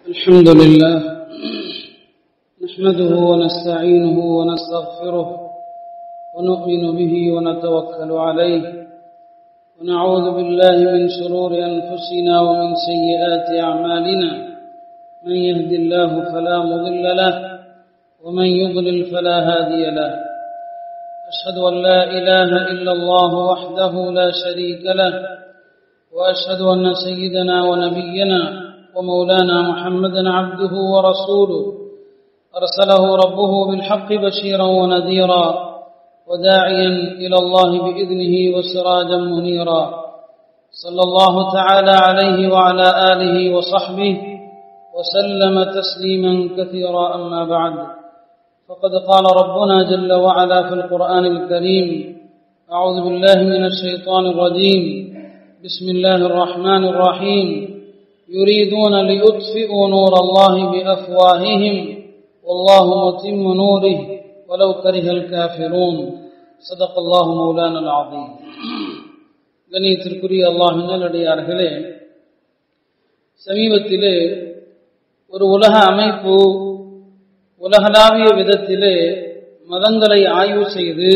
الحمد لله نحمده ونستعينه ونستغفره ونؤمن به ونتوكل عليه ونعوذ بالله من شرور أنفسنا ومن سيئات أعمالنا من يهد الله فلا مضل له ومن يضلل فلا هادي له أشهد أن لا إله إلا الله وحده لا شريك له وأشهد أن سيدنا ونبينا ومولانا محمدا عبده ورسوله أرسله ربه بالحق بشيرا ونذيرا وداعيا إلى الله بإذنه وسراجا منيرا صلى الله تعالى عليه وعلى آله وصحبه وسلم تسليما كثيرا أما بعد فقد قال ربنا جل وعلا في القرآن الكريم أعوذ بالله من الشيطان الرجيم بسم الله الرحمن الرحيم يريدون ليطفئوا نور الله بأفواههم والله متم نوره ولو كره الكافرون صدق الله مولانا العظيم கணியத்திற்குரிய அல்லாஹின் நல்லடியார்களே சமீபத்திலே ஒரு உலக அமைப்பு உலகளாவிய விதத்திலே மதங்களை ஆய்வு செய்து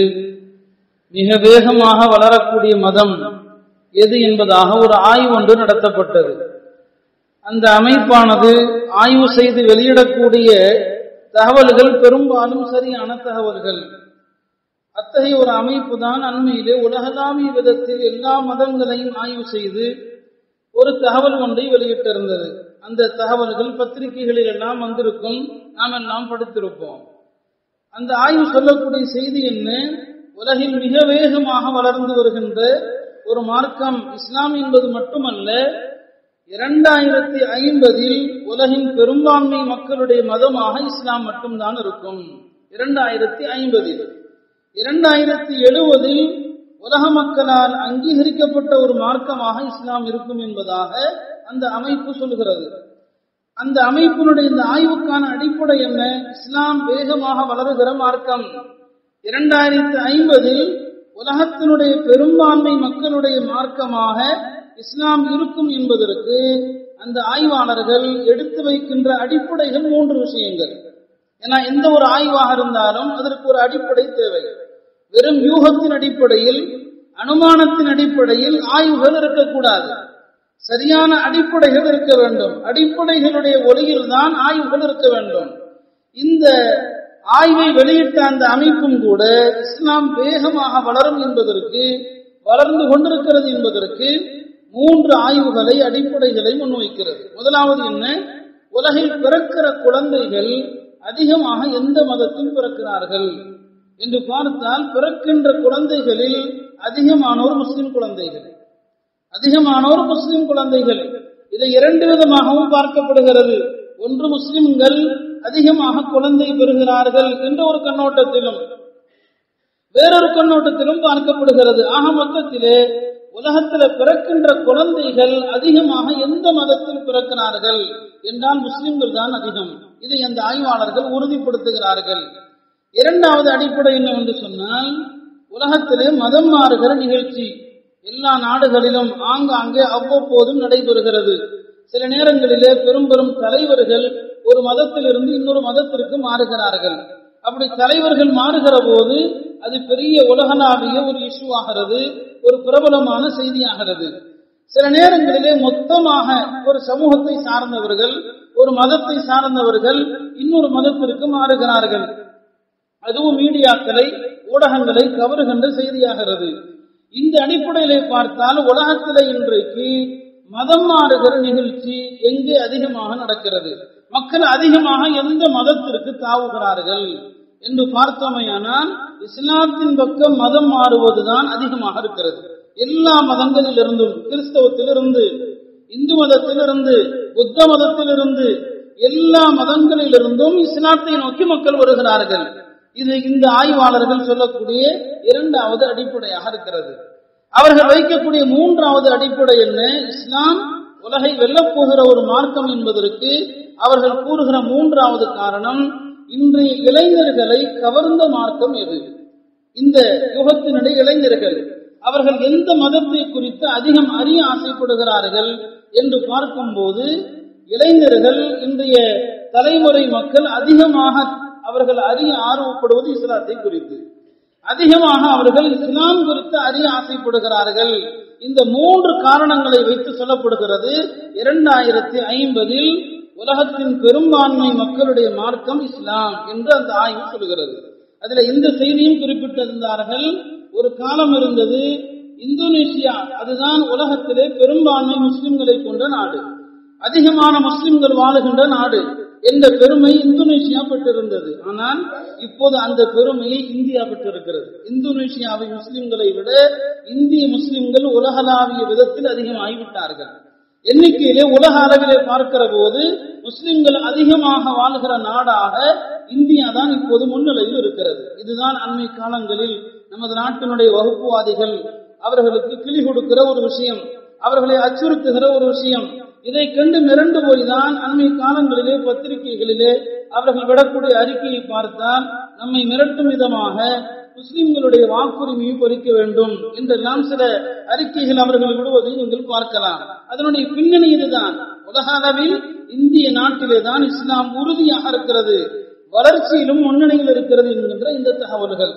மிக வேகமாக வளரக்கூடிய மதம் எது என்பதாக ஒரு ஆய்வு ஒன்று நடத்தப்பட்டது அந்த அமைப்பானது ஆய்வு செய்து வெளியிடக்கூடிய தகவல்கள் பெரும்பாலும் சரியான தகவல்கள் அத்தகைய ஒரு அமைப்பு தான் அண்மையிலே உலகளாவிய விதத்தில் எல்லா மதங்களையும் ஆய்வு செய்து ஒரு தகவல் ஒன்றை வெளியிட்டிருந்தது அந்த தகவல்கள் பத்திரிகைகளில் எல்லாம் வந்திருக்கும் நாம் எல்லாம் படித்திருப்போம் அந்த ஆய்வு சொல்லக்கூடிய செய்தி என்ன உலகில் மிக வேகமாக வளர்ந்து வருகின்ற ஒரு மார்க்கம் இஸ்லாம் என்பது மட்டுமல்ல இரண்டாயிரத்தி ஐம்பதில் உலகின் பெரும்பான்மை மக்களுடைய மதமாக இஸ்லாம் மட்டும்தான் இருக்கும் இரண்டாயிரத்தி ஐம்பதில் இரண்டாயிரத்தி எழுபதில் உலக மக்களால் அங்கீகரிக்கப்பட்ட ஒரு மார்க்கமாக இஸ்லாம் இருக்கும் என்பதாக அந்த அமைப்பு சொல்கிறது அந்த அமைப்பினுடைய இந்த ஆய்வுக்கான அடிப்படை என்ன இஸ்லாம் வேகமாக வளருகிற மார்க்கம் இரண்டாயிரத்தி ஐம்பதில் உலகத்தினுடைய பெரும்பான்மை மக்களுடைய மார்க்கமாக இஸ்லாம் இருக்கும் என்பதற்கு அந்த ஆய்வாளர்கள் எடுத்து வைக்கின்ற அடிப்படைகள் மூன்று விஷயங்கள் ஏன்னா எந்த ஒரு ஆய்வாக இருந்தாலும் அதற்கு ஒரு அடிப்படை தேவை வெறும் யூகத்தின் அடிப்படையில் அனுமானத்தின் அடிப்படையில் ஆய்வுகள் இருக்கக்கூடாது சரியான அடிப்படைகள் இருக்க வேண்டும் அடிப்படைகளுடைய ஒளியில் தான் ஆய்வுகள் இருக்க வேண்டும் இந்த ஆய்வை வெளியிட்ட அந்த அமைப்பும் கூட இஸ்லாம் வேகமாக வளரும் என்பதற்கு வளர்ந்து கொண்டிருக்கிறது என்பதற்கு மூன்று ஆய்வுகளை அடிப்படைகளை முன்வைக்கிறது முதலாவது என்ன உலகில் பிறக்கிற குழந்தைகள் அதிகமாக எந்த மதத்தில் பிறக்கிறார்கள் என்று பார்த்தால் பிறக்கின்ற குழந்தைகளில் அதிகமானோர் முஸ்லிம் குழந்தைகள் அதிகமானோர் முஸ்லிம் குழந்தைகள் இதை இரண்டு விதமாகவும் பார்க்கப்படுகிறது ஒன்று முஸ்லிம்கள் அதிகமாக குழந்தை பெறுகிறார்கள் என்ற ஒரு கண்ணோட்டத்திலும் வேறொரு கண்ணோட்டத்திலும் பார்க்கப்படுகிறது ஆக மொத்தத்திலே உலகத்தில் பிறக்கின்ற குழந்தைகள் அதிகமாக எந்த மதத்தில் பிறக்கிறார்கள் என்றால் முஸ்லிம்கள் தான் அதிகம் இதை அந்த ஆய்வாளர்கள் உறுதிப்படுத்துகிறார்கள் இரண்டாவது அடிப்படை என்னவென்று சொன்னால் உலகத்திலே மதம் மாறுகிற நிகழ்ச்சி எல்லா நாடுகளிலும் ஆங்காங்கே அவ்வப்போதும் நடைபெறுகிறது சில நேரங்களிலே பெரும் பெரும் தலைவர்கள் ஒரு மதத்திலிருந்து இன்னொரு மதத்திற்கு மாறுகிறார்கள் அப்படி தலைவர்கள் மாறுகிற போது அது பெரிய உலகளாவிய ஒரு இஷ்யூ ஆகிறது ஒரு பிரபலமான செய்தியாகிறது சில நேரங்களிலே மொத்தமாக ஒரு சமூகத்தை சார்ந்தவர்கள் ஒரு மதத்தை சார்ந்தவர்கள் இன்னொரு மதத்திற்கு மாறுகிறார்கள் அதுவும் மீடியாக்களை ஊடகங்களை கவருகின்ற செய்தியாகிறது இந்த அடிப்படையிலே பார்த்தால் உலகத்திலே இன்றைக்கு மதம் மாறுகிற நிகழ்ச்சி எங்கே அதிகமாக நடக்கிறது மக்கள் அதிகமாக எந்த மதத்திற்கு தாவுகிறார்கள் என்று பார்த்தோமையானால் இஸ்லாத்தின் பக்கம் மதம் மாறுவதுதான் அதிகமாக இருக்கிறது எல்லா மதங்களிலிருந்தும் கிறிஸ்தவத்திலிருந்து இந்து மதத்திலிருந்து புத்த மதத்திலிருந்து எல்லா மதங்களிலிருந்தும் இஸ்லாத்தை நோக்கி மக்கள் வருகிறார்கள் இது இந்த ஆய்வாளர்கள் சொல்லக்கூடிய இரண்டாவது அடிப்படையாக இருக்கிறது அவர்கள் வைக்கக்கூடிய மூன்றாவது அடிப்படை என்ன இஸ்லாம் உலகை வெல்லப்போகிற ஒரு மார்க்கம் என்பதற்கு அவர்கள் கூறுகிற மூன்றாவது காரணம் இன்றைய இளைஞர்களை கவர்ந்த மார்க்கம் எது இந்த யுகத்தினுடைய இளைஞர்கள் அவர்கள் எந்த மதத்தை குறித்து அதிகம் அறிய ஆசைப்படுகிறார்கள் என்று பார்க்கும்போது இளைஞர்கள் இன்றைய தலைமுறை மக்கள் அதிகமாக அவர்கள் அறிய ஆர்வப்படுவது இஸ்லாத்தை குறித்து அதிகமாக அவர்கள் இஸ்லாம் குறித்து அறிய ஆசைப்படுகிறார்கள் இந்த மூன்று காரணங்களை வைத்து சொல்லப்படுகிறது இரண்டாயிரத்தி ஐம்பதில் உலகத்தின் பெரும்பான்மை மக்களுடைய மார்க்கம் இஸ்லாம் என்று அந்த ஆய்வு சொல்கிறது அதுல இந்த செய்தியும் குறிப்பிட்டிருந்தார்கள் ஒரு காலம் இருந்தது இந்தோனேஷியா அதுதான் உலகத்திலே பெரும்பான்மை முஸ்லிம்களை கொண்ட நாடு அதிகமான முஸ்லிம்கள் வாழுகின்ற நாடு என்ற பெருமை இந்தோனேஷியா பெற்றிருந்தது ஆனால் இப்போது அந்த பெருமையை இந்தியா பெற்றிருக்கிறது இந்தோனேஷியாவை முஸ்லிம்களை விட இந்திய முஸ்லிம்கள் உலகளாவிய விதத்தில் அதிகமாகிவிட்டார்கள் எண்ணிக்கையிலே உலக அளவிலே பார்க்கிற போது முஸ்லிம்கள் அதிகமாக வாழ்கிற நாடாக இந்தியா தான் இப்போது முன்னிலையில் இருக்கிறது இதுதான் அண்மை காலங்களில் நமது நாட்டினுடைய வகுப்புவாதிகள் அவர்களுக்கு கிளி கொடுக்கிற ஒரு விஷயம் அவர்களை அச்சுறுத்துகிற ஒரு விஷயம் இதை கண்டு மிரண்டு போய்தான் அண்மை காலங்களிலே பத்திரிகைகளிலே அவர்கள் விடக்கூடிய அறிக்கையை பார்த்தால் நம்மை மிரட்டும் விதமாக முஸ்லிம்களுடைய வாக்குரிமையை பறிக்க வேண்டும் என்றெல்லாம் சில அறிக்கைகள் அவர்கள் விடுவதை நீங்கள் பார்க்கலாம் அதனுடைய பின்னணி இதுதான் உலக அளவில் இந்திய நாட்டிலே தான் இஸ்லாம் உறுதியாக இருக்கிறது வளர்ச்சியிலும் முன்னணியில் இருக்கிறது என்கின்ற இந்த தகவல்கள்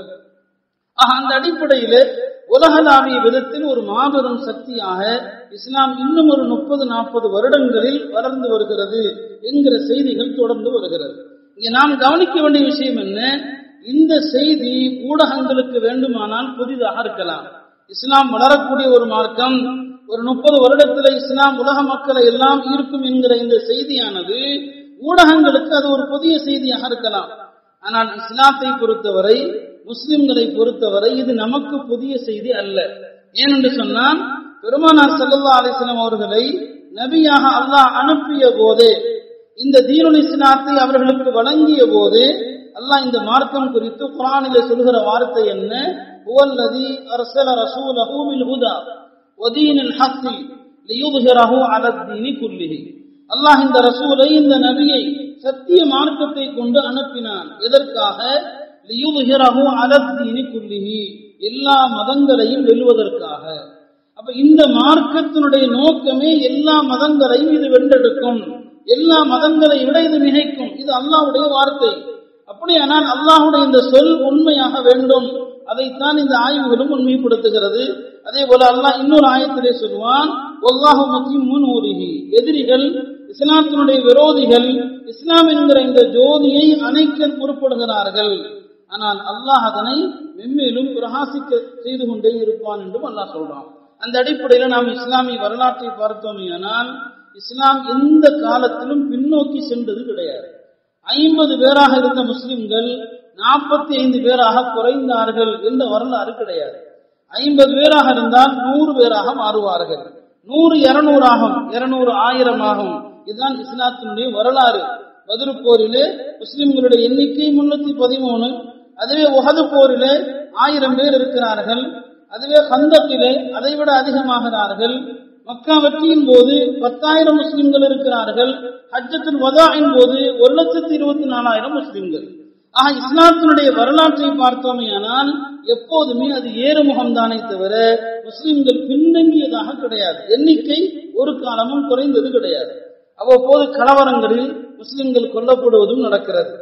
ஆக அந்த அடிப்படையிலே உலகளாவிய விதத்தில் ஒரு மாபெரும் சக்தியாக இஸ்லாம் இன்னும் ஒரு முப்பது நாற்பது வருடங்களில் வளர்ந்து வருகிறது என்கிற செய்திகள் தொடர்ந்து வருகிறது இங்கே நாம் கவனிக்க வேண்டிய விஷயம் என்ன இந்த செய்தி ஊடகங்களுக்கு வேண்டுமானால் புதிதாக இருக்கலாம் இஸ்லாம் வளரக்கூடிய ஒரு மார்க்கம் ஒரு முப்பது வருடத்துல இஸ்லாம் உலக மக்களை எல்லாம் ஈர்க்கும் என்கிற இந்த செய்தியானது ஊடகங்களுக்கு அது ஒரு புதிய செய்தியாக இருக்கலாம் ஆனால் இஸ்லாத்தை பொறுத்தவரை முஸ்லிம்களை பொறுத்தவரை இது நமக்கு புதிய செய்தி அல்ல ஏனென்று சொன்னால் பெருமானார் சல்லா அலிஸ்லாம் அவர்களை நபியாக அல்லாஹ் அனுப்பிய போதே இந்த தீனுல் இஸ்லாத்தை அவர்களுக்கு வழங்கிய போது அல்லாஹ் இந்த மார்க்கம் குறித்து குரானிலே சொல்கிற வார்த்தை என்ன ஹுவல்லதி அர்சல ரசூலஹு பில் ஹுதா வதீனில் ஹக்கி லியுத்ஹிரஹு அலா தீனி குல்லிஹி அல்லாஹ் இந்த ரசூலை இந்த நபியை சத்திய மார்க்கத்தை கொண்டு அனுப்பினான் எதற்காக லியுத்ஹிரஹு அலா தீனி குல்லிஹி எல்லா மதங்களையும் வெல்வதற்காக அப்ப இந்த மார்க்கத்தினுடைய நோக்கமே எல்லா மதங்களையும் இது வென்றெடுக்கும் எல்லா மதங்களை விட இது மிகைக்கும் இது அல்லாஹ்வுடைய வார்த்தை அப்படியானால் அல்லாஹுடைய இந்த சொல் உண்மையாக வேண்டும் அதைத்தான் இந்த ஆய்வுகளும் உண்மைப்படுத்துகிறது அதே போல அல்லாஹ் இன்னொரு ஆயத்திலே சொல்வான் ஒல்லாஹு முன் ஊரிகி எதிரிகள் இஸ்லாத்தினுடைய விரோதிகள் இஸ்லாம் என்கிற இந்த ஜோதியை அணைக்க பொறுப்படுகிறார்கள் ஆனால் அல்லாஹ் அதனை மென்மேலும் பிரகாசிக்க செய்து கொண்டே இருப்பான் என்றும் அல்லாஹ் சொல்றான் அந்த அடிப்படையில் நாம் இஸ்லாமிய வரலாற்றை பார்த்தோமேயானால் இஸ்லாம் எந்த காலத்திலும் பின்னோக்கி சென்றது கிடையாது ஐம்பது பேராக இருந்த முஸ்லிம்கள் நாற்பத்தி ஐந்து பேராக குறைந்தார்கள் என்ற வரலாறு கிடையாது ஐம்பது பேராக இருந்தால் நூறு பேராக மாறுவார்கள் நூறு இருநூறு ஆகும் இருநூறு ஆயிரம் ஆகும் இதுதான் இஸ்லாத்தினுடைய வரலாறு பதிரு போரிலே முஸ்லிம்களுடைய எண்ணிக்கை முன்னூத்தி பதிமூணு அதுவே உகது போரிலே ஆயிரம் பேர் இருக்கிறார்கள் அதுவே கந்தத்திலே அதைவிட அதிகமாகிறார்கள் மக்கா வெற்றியின் போது பத்தாயிரம் முஸ்லிம்கள் இருக்கிறார்கள் ஹஜ்ஜத்துல் வதாயின் போது ஒரு லட்சத்தி இருபத்தி நாலாயிரம் முஸ்லிம்கள் ஆக இஸ்லாத்தினுடைய வரலாற்றை பார்த்தோமேயானால் எப்போதுமே அது ஏறுமுகம் தானே தவிர முஸ்லிம்கள் பின்தங்கியதாக கிடையாது எண்ணிக்கை ஒரு காலமும் குறைந்தது கிடையாது அவ்வப்போது கலவரங்களில் முஸ்லிம்கள் கொல்லப்படுவதும் நடக்கிறது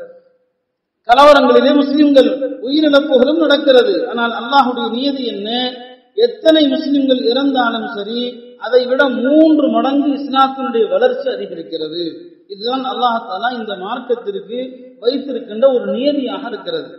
கலவரங்களிலே முஸ்லிம்கள் உயிரிழப்புகளும் நடக்கிறது ஆனால் அல்லாஹுடைய நியதி என்ன எத்தனை முஸ்லிம்கள் இறந்தாலும் சரி அதை விட மூன்று மடங்கு இஸ்லாத்தினுடைய வளர்ச்சி அதிகரிக்கிறது இதுதான் அல்லாஹாலா இந்த மார்க்கத்திற்கு வைத்திருக்கின்ற ஒரு நியதியாக இருக்கிறது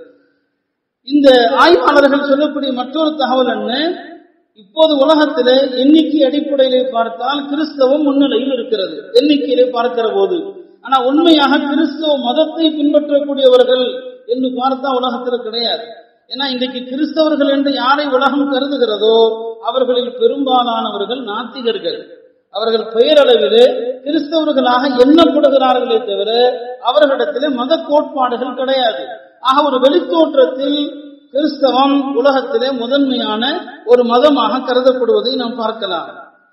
இந்த ஆய்வாளர்கள் சொல்லக்கூடிய மற்றொரு தகவல் என்ன இப்போது உலகத்திலே எண்ணிக்கை அடிப்படையிலே பார்த்தால் கிறிஸ்தவம் முன்னிலையில் இருக்கிறது எண்ணிக்கையிலே பார்க்கிற போது ஆனா உண்மையாக கிறிஸ்தவ மதத்தை பின்பற்றக்கூடியவர்கள் என்று பார்த்தா உலகத்தில் கிடையாது ஏன்னா இன்றைக்கு கிறிஸ்தவர்கள் என்று யாரை உலகம் கருதுகிறதோ அவர்களில் பெரும்பாலானவர்கள் நாத்திகர்கள் அவர்கள் பெயரளவிலே கிறிஸ்தவர்களாக எண்ணப்படுகிறார்களே தவிர அவர்களிடத்திலே மத கோட்பாடுகள் கிடையாது ஆக ஒரு வெளித்தோற்றத்தில் கிறிஸ்தவம் உலகத்திலே முதன்மையான ஒரு மதமாக கருதப்படுவதை நாம் பார்க்கலாம்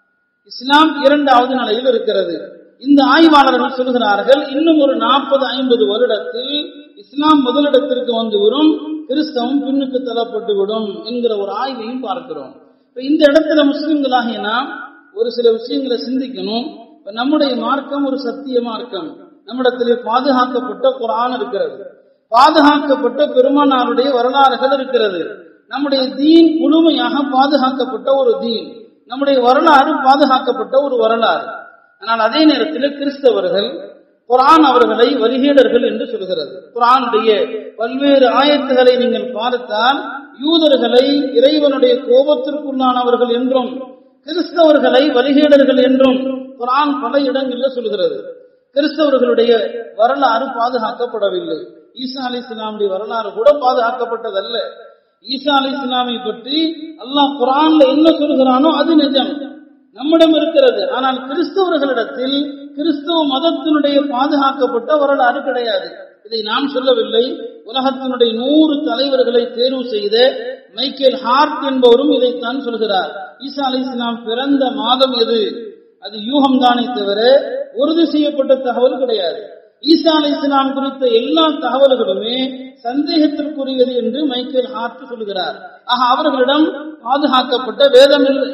இஸ்லாம் இரண்டாவது நிலையில் இருக்கிறது இந்த ஆய்வாளர்கள் சொல்கிறார்கள் இன்னும் ஒரு நாற்பது ஐம்பது வருடத்தில் இஸ்லாம் முதலிடத்திற்கு வந்துவிடும் கிறிஸ்தவம் பின்னுக்கு தள்ளப்பட்டு விடும் என்கிற ஒரு ஆய்வையும் பார்க்கிறோம் இப்ப இந்த இடத்துல முஸ்லிம்களாகிய நாம் ஒரு சில விஷயங்களை சிந்திக்கணும் இப்ப நம்முடைய மார்க்கம் ஒரு சத்திய மார்க்கம் நம்மிடத்திலே பாதுகாக்கப்பட்ட குரான் இருக்கிறது பாதுகாக்கப்பட்ட பெருமானாருடைய வரலாறுகள் இருக்கிறது நம்முடைய தீன் முழுமையாக பாதுகாக்கப்பட்ட ஒரு தீன் நம்முடைய வரலாறு பாதுகாக்கப்பட்ட ஒரு வரலாறு ஆனால் அதே நேரத்தில் கிறிஸ்தவர்கள் குரான் அவர்களை வரிகேடர்கள் என்று சொல்கிறது குரானுடைய பல்வேறு ஆயத்துகளை நீங்கள் பார்த்தால் யூதர்களை இறைவனுடைய கோபத்திற்குள்ளானவர்கள் என்றும் கிறிஸ்தவர்களை வரிகேடர்கள் என்றும் குரான் பல இடங்களில் சொல்கிறது கிறிஸ்தவர்களுடைய வரலாறு பாதுகாக்கப்படவில்லை ஈசா அலி இஸ்லாமுடைய வரலாறு கூட பாதுகாக்கப்பட்டதல்ல ஈசா அலி இஸ்லாமை பற்றி அல்லாஹ் குரான்ல என்ன சொல்கிறானோ அது நிஜம் நம்மிடம் இருக்கிறது ஆனால் கிறிஸ்தவர்களிடத்தில் கிறிஸ்தவ மதத்தினுடைய பாதுகாக்கப்பட்ட வரலாறு கிடையாது இதை நாம் சொல்லவில்லை உலகத்தினுடைய நூறு தலைவர்களை தேர்வு செய்த மைக்கேல் ஹார்ட் என்பவரும் இதைத்தான் சொல்கிறார் ஈசா அலி இஸ்லாம் பிறந்த மாதம் எது அது யூகம் தானே தவிர உறுதி செய்யப்பட்ட தகவல் கிடையாது ஈசா அலி இஸ்லாம் குறித்த எல்லா தகவல்களுமே சந்தேகத்திற்குரியது என்று மைக்கேல் ஹார்ட் சொல்கிறார் ஆக அவர்களிடம் பாதுகாக்கப்பட்ட வேதம் இல்லை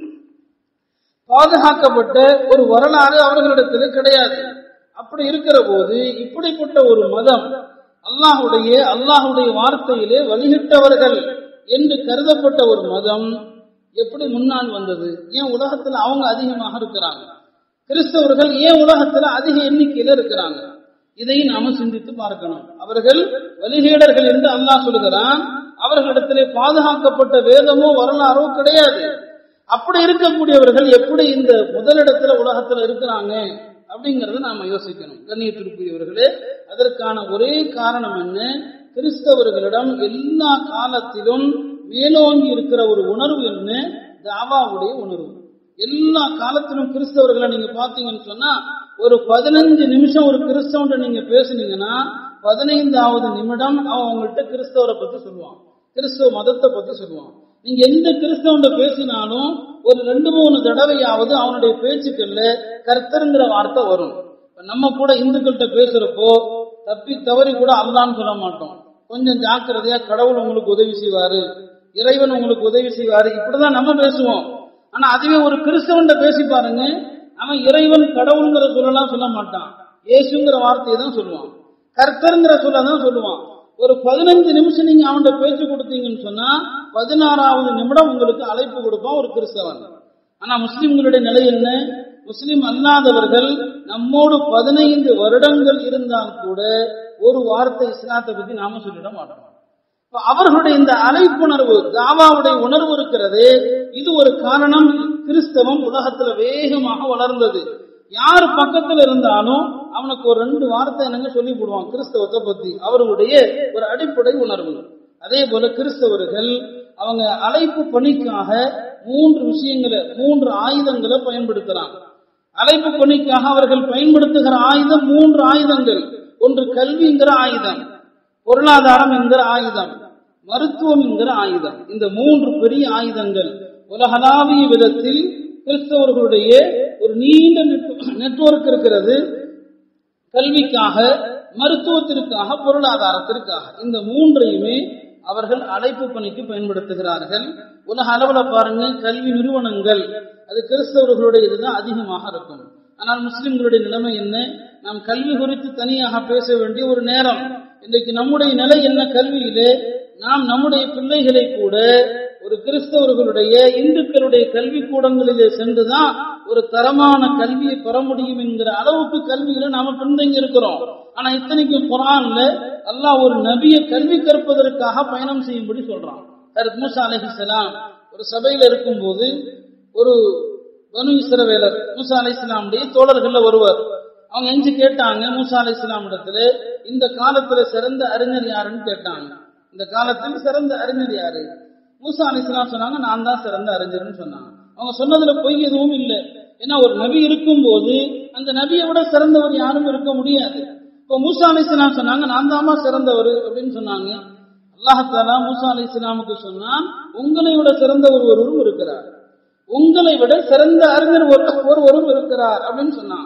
பாதுகாக்கப்பட்ட ஒரு வரலாறு அவர்களிடத்தில் கிடையாது அப்படி இருக்கிற போது இப்படிப்பட்ட ஒரு மதம் அல்லாஹுடைய அல்லாஹுடைய வார்த்தையிலே வழிகிட்டவர்கள் என்று கருதப்பட்ட ஒரு மதம் எப்படி முன்னால் வந்தது ஏன் உலகத்துல அவங்க அதிகமாக இருக்கிறாங்க கிறிஸ்தவர்கள் ஏன் உலகத்துல அதிக எண்ணிக்கையில இருக்கிறாங்க இதை நாம சிந்தித்து பார்க்கணும் அவர்கள் வழிகேடர்கள் என்று அல்லாஹ் சொல்கிறான் அவர்களிடத்திலே பாதுகாக்கப்பட்ட வேதமோ வரலாறோ கிடையாது அப்படி இருக்கக்கூடியவர்கள் எப்படி இந்த முதலிடத்துல உலகத்துல இருக்கிறாங்க அப்படிங்கறத நாம யோசிக்கணும் கண்ணியத்திற்குரியவர்களே அதற்கான ஒரே காரணம் என்ன கிறிஸ்தவர்களிடம் எல்லா காலத்திலும் மேலோங்கி இருக்கிற ஒரு உணர்வு என்ன தாவாவுடைய உணர்வு எல்லா காலத்திலும் கிறிஸ்தவர்களை நீங்க பாத்தீங்கன்னு சொன்னா ஒரு பதினஞ்சு நிமிஷம் ஒரு கிறிஸ்தவன் நீங்க பேசுனீங்கன்னா பதினைந்தாவது நிமிடம் அவன் உங்கள்கிட்ட கிறிஸ்தவரை பத்தி சொல்லுவான் கிறிஸ்தவ மதத்தை பத்தி சொல்லுவான் நீங்க எந்த கிறிஸ்தவன் பேசினாலும் ஒரு ரெண்டு மூணு தடவையாவது அவனுடைய பேச்சுக்கள்ல கர்த்தருங்கிற வார்த்தை வரும் நம்ம கூட இந்துக்கள்கிட்ட பேசுறப்போ தப்பி தவறி கூட அல்லான்னு சொல்ல மாட்டோம் கொஞ்சம் ஜாக்கிரதையா கடவுள் உங்களுக்கு உதவி செய்வாரு இறைவன் உங்களுக்கு உதவி செய்வாரு இப்படிதான் நம்ம பேசுவோம் ஆனா அதுவே ஒரு கிறிஸ்தவன் பேசி பாருங்க அவன் இறைவன் கடவுளுங்கிற சொல்லலாம் சொல்ல மாட்டான் இயேசுங்கிற வார்த்தையை தான் சொல்லுவான் கர்த்தருங்கிற சொல்ல தான் சொல்லுவான் ஒரு பதினஞ்சு நிமிஷம் நீங்க அவன்கிட்ட பேச்சு கொடுத்தீங்கன்னு சொன்னா பதினாறாவது நிமிடம் உங்களுக்கு அழைப்பு கொடுப்பான் ஒரு கிறிஸ்தவன் ஆனா முஸ்லிம்களுடைய நிலை என்ன முஸ்லிம் அல்லாதவர்கள் நம்மோடு பதினைந்து வருடங்கள் இருந்தால் கூட ஒரு வார்த்தை இஸ்லாத்தை பத்தி நாம சொல்லிட மாட்டோம் அவர்களுடைய இந்த அழைப்புணர்வு தாவாவுடைய உணர்வு இருக்கிறது இது ஒரு காரணம் கிறிஸ்தவம் உலகத்துல வேகமாக வளர்ந்தது யார் பக்கத்துல இருந்தாலும் அவனுக்கு ஒரு ரெண்டு வார்த்தை என்னங்க சொல்லி போடுவான் கிறிஸ்தவத்தை பத்தி அவர்களுடைய ஒரு அடிப்படை உணர்வு அதே போல கிறிஸ்தவர்கள் அவங்க அழைப்பு பணிக்காக மூன்று விஷயங்களை மூன்று ஆயுதங்களை பயன்படுத்துறாங்க அழைப்பு பணிக்காக அவர்கள் பயன்படுத்துகிற ஆயுதம் மூன்று ஆயுதங்கள் ஒன்று கல்விங்கிற ஆயுதம் பொருளாதாரம் என்கிற ஆயுதம் மருத்துவம் என்கிற ஆயுதம் இந்த மூன்று பெரிய ஆயுதங்கள் உலகளாவிய விதத்தில் கிறிஸ்தவர்களுடைய ஒரு நீண்ட நெட்வொர்க் இருக்கிறது கல்விக்காக மருத்துவத்திற்காக பொருளாதாரத்திற்காக இந்த மூன்றையுமே அவர்கள் அழைப்பு பணிக்கு பயன்படுத்துகிறார்கள் உலக அளவுல பாருங்க கல்வி நிறுவனங்கள் அது கிறிஸ்தவர்களுடைய இதுதான் அதிகமாக இருக்கும் ஆனால் முஸ்லிம்களுடைய நிலைமை என்ன நாம் கல்வி குறித்து தனியாக பேச வேண்டிய ஒரு நேரம் இன்றைக்கு நம்முடைய நிலை என்ன கல்வியிலே நாம் நம்முடைய பிள்ளைகளை கூட ஒரு கிறிஸ்தவர்களுடைய இந்துக்களுடைய கல்வி கூடங்களிலே சென்றுதான் ஒரு தரமான கல்வியை பெற முடியும் என்கிற அளவுக்கு கல்வியில நாம பின்தங்கி இருக்கிறோம் ஆனா இத்தனைக்கும் குரான்ல அல்லாஹ் ஒரு நபியை கல்வி கற்பதற்காக பயணம் செய்யும்படி சொல்றான் ஹரத் மூசா அலிஹிஸ்லாம் ஒரு சபையில இருக்கும்போது ஒரு பனு இஸ்ரவேலர் மூசா அலி இஸ்லாமுடைய தோழர்கள்ல ஒருவர் அவங்க எஞ்சி கேட்டாங்க மூசா அலி இஸ்லாம் இடத்துல இந்த காலத்துல சிறந்த அறிஞர் யாருன்னு கேட்டாங்க இந்த காலத்தில் சிறந்த அறிஞர் யாரு மூசா அலி இஸ்லாம் சொன்னாங்க நான் தான் சிறந்த அறிஞர்னு சொன்னாங்க அவங்க சொன்னதுல பொய் எதுவும் இல்லை ஏன்னா ஒரு நபி இருக்கும் போது அந்த நபியை விட சிறந்தவர் யாரும் இருக்க முடியாது இப்போ மூசா அலி இஸ்லாம் சொன்னாங்க நான் தாமா சிறந்தவர் அப்படின்னு சொன்னாங்க அல்லாஹாலா மூசா அலி இஸ்லாமுக்கு சொன்னான் உங்களை விட சிறந்தவர் ஒருவரும் இருக்கிறார் உங்களை விட சிறந்த அறிஞர் ஒருவரும் இருக்கிறார் அப்படின்னு சொன்னான்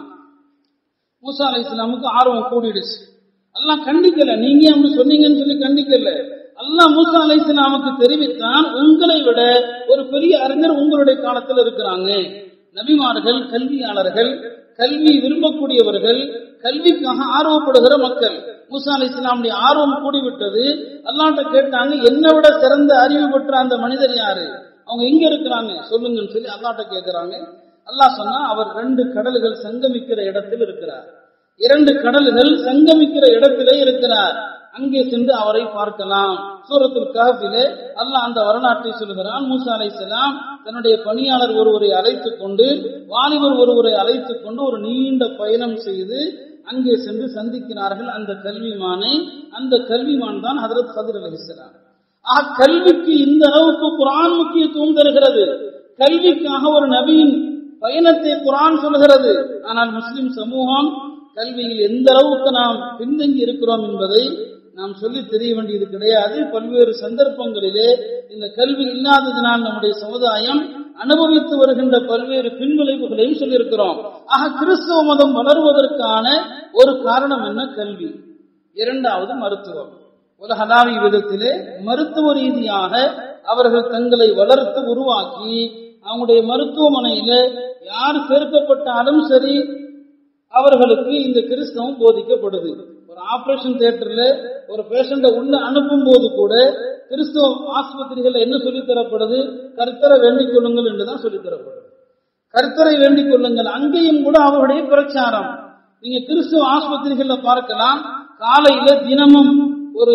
மூசா அலி இஸ்லாமுக்கு ஆர்வம் கூடிடுச்சு எல்லாம் கண்டிக்கல நீங்க அப்படி சொன்னீங்கன்னு சொல்லி கண்டிக்கல அல்லாஹ் மூசா அலை இஸ்லாமுக்கு தெரிவித்தான் உங்களை விட ஒரு பெரிய அறிஞர் உங்களுடைய காலத்தில் இருக்கிறாங்க நபிமார்கள் கல்வியாளர்கள் கல்வி விரும்பக்கூடியவர்கள் கல்விக்காக ஆர்வப்படுகிற மக்கள் மூசா அலி இஸ்லாமுடைய ஆர்வம் கூடிவிட்டது அல்லாட்ட கேட்டாங்க என்னை விட சிறந்த அறிவு பெற்ற அந்த மனிதர் யாரு அவங்க எங்க இருக்கிறாங்க சொல்லுங்கன்னு சொல்லி அல்லாட்ட கேட்கிறாங்க அல்லாஹ் சொன்னா அவர் ரெண்டு கடல்கள் சங்கமிக்கிற இடத்தில் இருக்கிறார் இரண்டு கடல்கள் சங்கமிக்கிற இடத்திலே இருக்கிறார் அங்கே சென்று அவரை பார்க்கலாம் சூரத்துல் கஹஃபிலே அல்லாஹ் அந்த வரலாற்றை சொல்லுகிறான் மூசா அலைஹிஸ்ஸலாம் தன்னுடைய பணியாளர் ஒருவரை அழைத்துக் கொண்டு வாலிபர் ஒருவரை அழைத்துக் கொண்டு ஒரு நீண்ட பயணம் செய்து அங்கே சென்று சந்திக்கிறார்கள் அந்த கல்விமானை அந்த கல்விமான் தான் ஹதரத் ஹதர் அலைஹிஸ்ஸலாம் ஆக கல்விக்கு இந்த அளவுக்கு குரான் முக்கியத்துவம் தருகிறது கல்விக்காக ஒரு நபியின் பயணத்தை குரான் சொல்கிறது ஆனால் முஸ்லிம் சமூகம் கல்வியில் எந்த அளவுக்கு நாம் பின்தங்கி இருக்கிறோம் என்பதை நாம் சொல்லி தெரிய வேண்டியது கிடையாது பல்வேறு சந்தர்ப்பங்களிலே இந்த கல்வி இல்லாததினால் நம்முடைய சமுதாயம் அனுபவித்து வருகின்ற பல்வேறு பின்விளைவுகளையும் சொல்லியிருக்கிறோம் ஆக கிறிஸ்தவ மதம் வளருவதற்கான ஒரு காரணம் என்ன கல்வி இரண்டாவது மருத்துவம் உலகளாவிய விதத்திலே மருத்துவ ரீதியாக அவர்கள் தங்களை வளர்த்து உருவாக்கி அவங்களுடைய மருத்துவமனையில யார் சேர்க்கப்பட்டாலும் சரி அவர்களுக்கு இந்த கிறிஸ்தவம் போதிக்கப்படுது ஒரு ஆபரேஷன் தியேட்டர்ல ஒரு பேஷண்ட உள்ள அனுப்பும் போது கூட கிறிஸ்தவ ஆஸ்பத்திரிகள் என்ன சொல்லித் தரப்படுது கர்த்தரை வேண்டிக் கொள்ளுங்கள் என்றுதான் சொல்லித் தரப்படுது கர்த்தரை வேண்டிக் கொள்ளுங்கள் அங்கேயும் கூட அவருடைய பிரச்சாரம் நீங்க கிறிஸ்துவ ஆஸ்பத்திரிகள்ல பார்க்கலாம் காலையில தினமும் ஒரு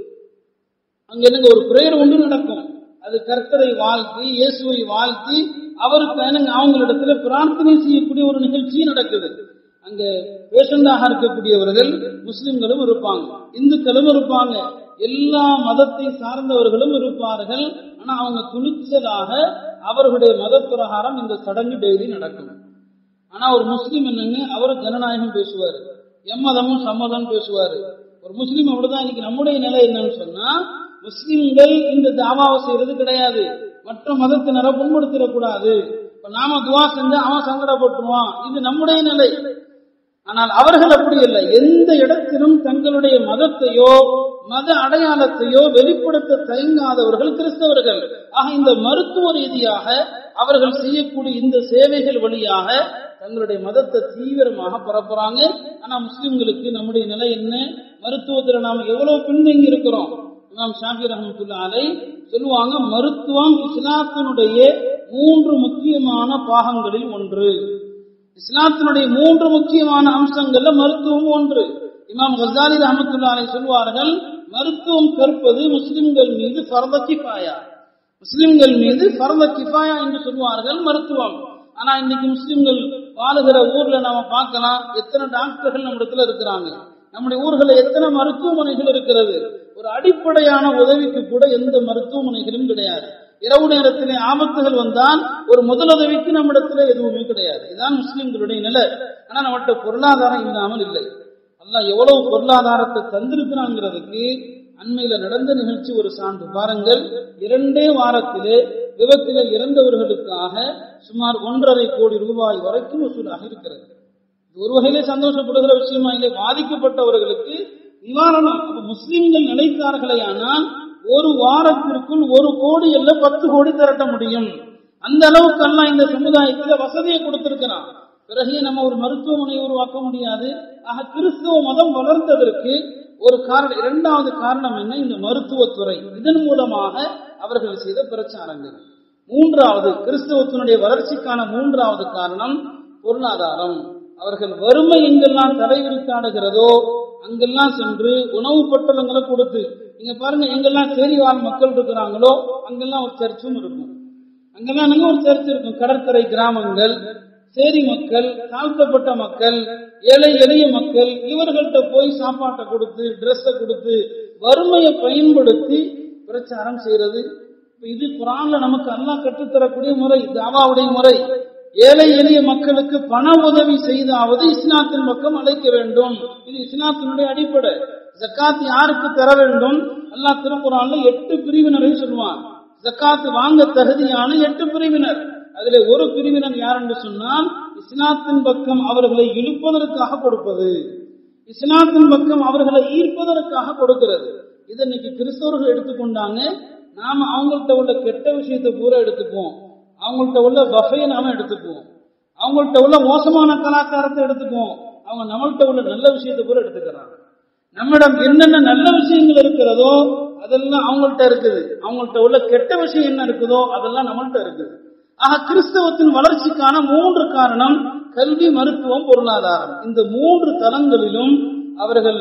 அங்க என்னங்க ஒரு பிரேயர் ஒன்று நடக்கும் அது கர்த்தரை வாழ்த்தி இயேசுவை வாழ்த்தி அவருக்கு என்னங்க அவங்களிடத்துல பிரார்த்தனை செய்யக்கூடிய ஒரு நிகழ்ச்சி நடக்குது அங்க பேஷண்டாக இருக்கக்கூடியவர்கள் முஸ்லிம்களும் இருப்பாங்க இந்துக்களும் இருப்பாங்க எல்லா மதத்தை சார்ந்தவர்களும் இருப்பார்கள் ஆனா அவங்க துணிச்சலாக அவர்களுடைய மத பிரகாரம் இந்த சடங்கு டெய்லி நடக்கும் ஆனா ஒரு முஸ்லீம் என்னங்க அவர் ஜனநாயகம் பேசுவாரு எம்மதமும் சம்மதம் பேசுவாரு ஒரு முஸ்லீம் அப்படிதான் இன்னைக்கு நம்முடைய நிலை என்னன்னு சொன்னா முஸ்லிம்கள் இந்த தாவாவை செய்யறது கிடையாது மற்ற மதத்தினரை புண்படுத்திடக்கூடாது இப்ப நாம துவா செஞ்சா அவன் சங்கடப்பட்டுருவான் இது நம்முடைய நிலை ஆனால் அவர்கள் அப்படி இல்லை எந்த இடத்திலும் தங்களுடைய மதத்தையோ மத அடையாளத்தையோ வெளிப்படுத்த தயங்காதவர்கள் கிறிஸ்தவர்கள் ஆக இந்த மருத்துவ ரீதியாக அவர்கள் செய்யக்கூடிய இந்த சேவைகள் வழியாக தங்களுடைய மதத்தை தீவிரமாக பரப்புறாங்க ஆனா முஸ்லிம்களுக்கு நம்முடைய நிலை என்ன மருத்துவத்துல நாம எவ்வளவு பின்தங்கி இருக்கிறோம் இமாம் ஷாஃபி ரஹமத்துல்லா அலை சொல்லுவாங்க மருத்துவம் இஸ்லாத்தினுடைய மூன்று முக்கியமான பாகங்களில் ஒன்று இஸ்லாத்தினுடைய மூன்று முக்கியமான அம்சங்கள்ல மருத்துவம் ஒன்று இமாம் கசாலி ரஹமத்துல்லா அலை சொல்வார்கள் மருத்துவம் கற்பது முஸ்லிம்கள் மீது ஃபர்த கிஃபாயா முஸ்லிம்கள் மீது ஃபர்த கிஃபாயா என்று சொல்வார்கள் மருத்துவம் ஆனா இன்னைக்கு முஸ்லிம்கள் வாழுகிற ஊர்ல நாம பார்க்கலாம் எத்தனை டாக்டர்கள் நம்ம இடத்துல இருக்கிறாங்க நம்முடைய ஊர்களில் எத்தனை மருத்துவமனைகள் இருக்கிறது ஒரு அடிப்படையான உதவிக்கு கூட எந்த மருத்துவமனைகளும் கிடையாது இரவு நேரத்திலே ஆபத்துகள் வந்தால் ஒரு முதலுதவிக்கு நம்மிடத்துல எதுவுமே கிடையாது இதுதான் முஸ்லிம்களுடைய நிலை ஆனா நம்மகிட்ட பொருளாதாரம் இல்லாமல் இல்லை அல்லாஹ் எவ்வளவு பொருளாதாரத்தை தந்திருக்கிறாங்கிறதுக்கு அண்மையில நடந்த நிகழ்ச்சி ஒரு சான்று பாருங்கள் இரண்டே வாரத்திலே விபத்தில இறந்தவர்களுக்காக சுமார் ஒன்றரை கோடி ரூபாய் வரைக்கும் வசூலாக இருக்கிறது இது ஒரு வகையிலே சந்தோஷப்படுகிற விஷயமா இல்லை பாதிக்கப்பட்டவர்களுக்கு நிவாரணம் அப்ப முஸ்லிம்கள் நினைத்தார்களே ஆனால் ஒரு வாரத்திற்குள் ஒரு கோடி அல்ல பத்து கோடி திரட்ட முடியும் அந்த அளவுக்கு எல்லாம் இந்த சமுதாயத்துல வசதியை கொடுத்திருக்கிறான் பிறகு நம்ம ஒரு மருத்துவமனை உருவாக்க முடியாது ஆக கிறிஸ்துவ மதம் வளர்ந்ததற்கு ஒரு காரணம் இரண்டாவது காரணம் என்ன இந்த மருத்துவத்துறை இதன் மூலமாக அவர்கள் செய்த பிரச்சாரங்கள் மூன்றாவது கிறிஸ்தவத்தினுடைய வளர்ச்சிக்கான மூன்றாவது காரணம் பொருளாதாரம் அவர்கள் வறுமை எங்கெல்லாம் தலைவிரித்தாடுகிறதோ அங்கெல்லாம் சென்று உணவு பட்டலங்களை கொடுத்து நீங்க பாருங்க எங்கெல்லாம் சேரிவாழ் மக்கள் இருக்கிறாங்களோ அங்கெல்லாம் ஒரு சர்ச்சும் இருக்கும் அங்கெல்லாம் அங்க ஒரு சர்ச் இருக்கும் கடற்கரை கிராமங்கள் சேரி மக்கள் தாழ்த்தப்பட்ட மக்கள் ஏழை எளிய மக்கள் இவர்கள்ட்ட போய் சாப்பாட்டை கொடுத்து ட்ரெஸ்ஸை கொடுத்து வறுமையை பயன்படுத்தி பிரச்சாரம் செய்யறது இப்ப இது குரான்ல நமக்கு அல்லாஹ் கற்றுத்தரக்கூடிய முறை தாவாவுடைய முறை ஏழை எளிய மக்களுக்கு பண உதவி செய்தாவது இஸ்லாத்தின் பக்கம் அழைக்க வேண்டும் இது இஸ்லாத்தினுடைய அடிப்படை ஜக்காத் யாருக்கு தர வேண்டும் அல்லாஹ் திருக்குறான்ல எட்டு பிரிவினரை சொல்லுவான் ஜக்காத் வாங்க தகுதியான எட்டு பிரிவினர் அதிலே ஒரு பிரிவினர் யார் என்று சொன்னால் இஸ்லாத்தின் பக்கம் அவர்களை இழுப்பதற்காக கொடுப்பது இஸ்லாத்தின் பக்கம் அவர்களை ஈர்ப்பதற்காக கொடுக்கிறது இதை இன்னைக்கு கிறிஸ்தவர்கள் எடுத்துக்கொண்டாங்க நாம அவங்கள்ட்ட உள்ள கெட்ட விஷயத்தை பூரா எடுத்துக்குவோம் அவங்கள்ட்ட உள்ள வகையை நாம எடுத்துக்குவோம் அவங்கள்ட்ட உள்ள மோசமான கலாச்சாரத்தை எடுத்துக்குவோம் அவங்க நம்மள்ட்ட உள்ள நல்ல விஷயத்தை கூட எடுத்துக்கிறாங்க நம்மிடம் என்னென்ன நல்ல விஷயங்கள் இருக்கிறதோ அதெல்லாம் அவங்கள்ட்ட இருக்குது அவங்கள்ட்ட உள்ள கெட்ட விஷயம் என்ன இருக்குதோ அதெல்லாம் நம்மள்ட்ட இருக்குது ஆக கிறிஸ்தவத்தின் வளர்ச்சிக்கான மூன்று காரணம் கல்வி மருத்துவம் பொருளாதாரம் இந்த மூன்று தளங்களிலும் அவர்கள்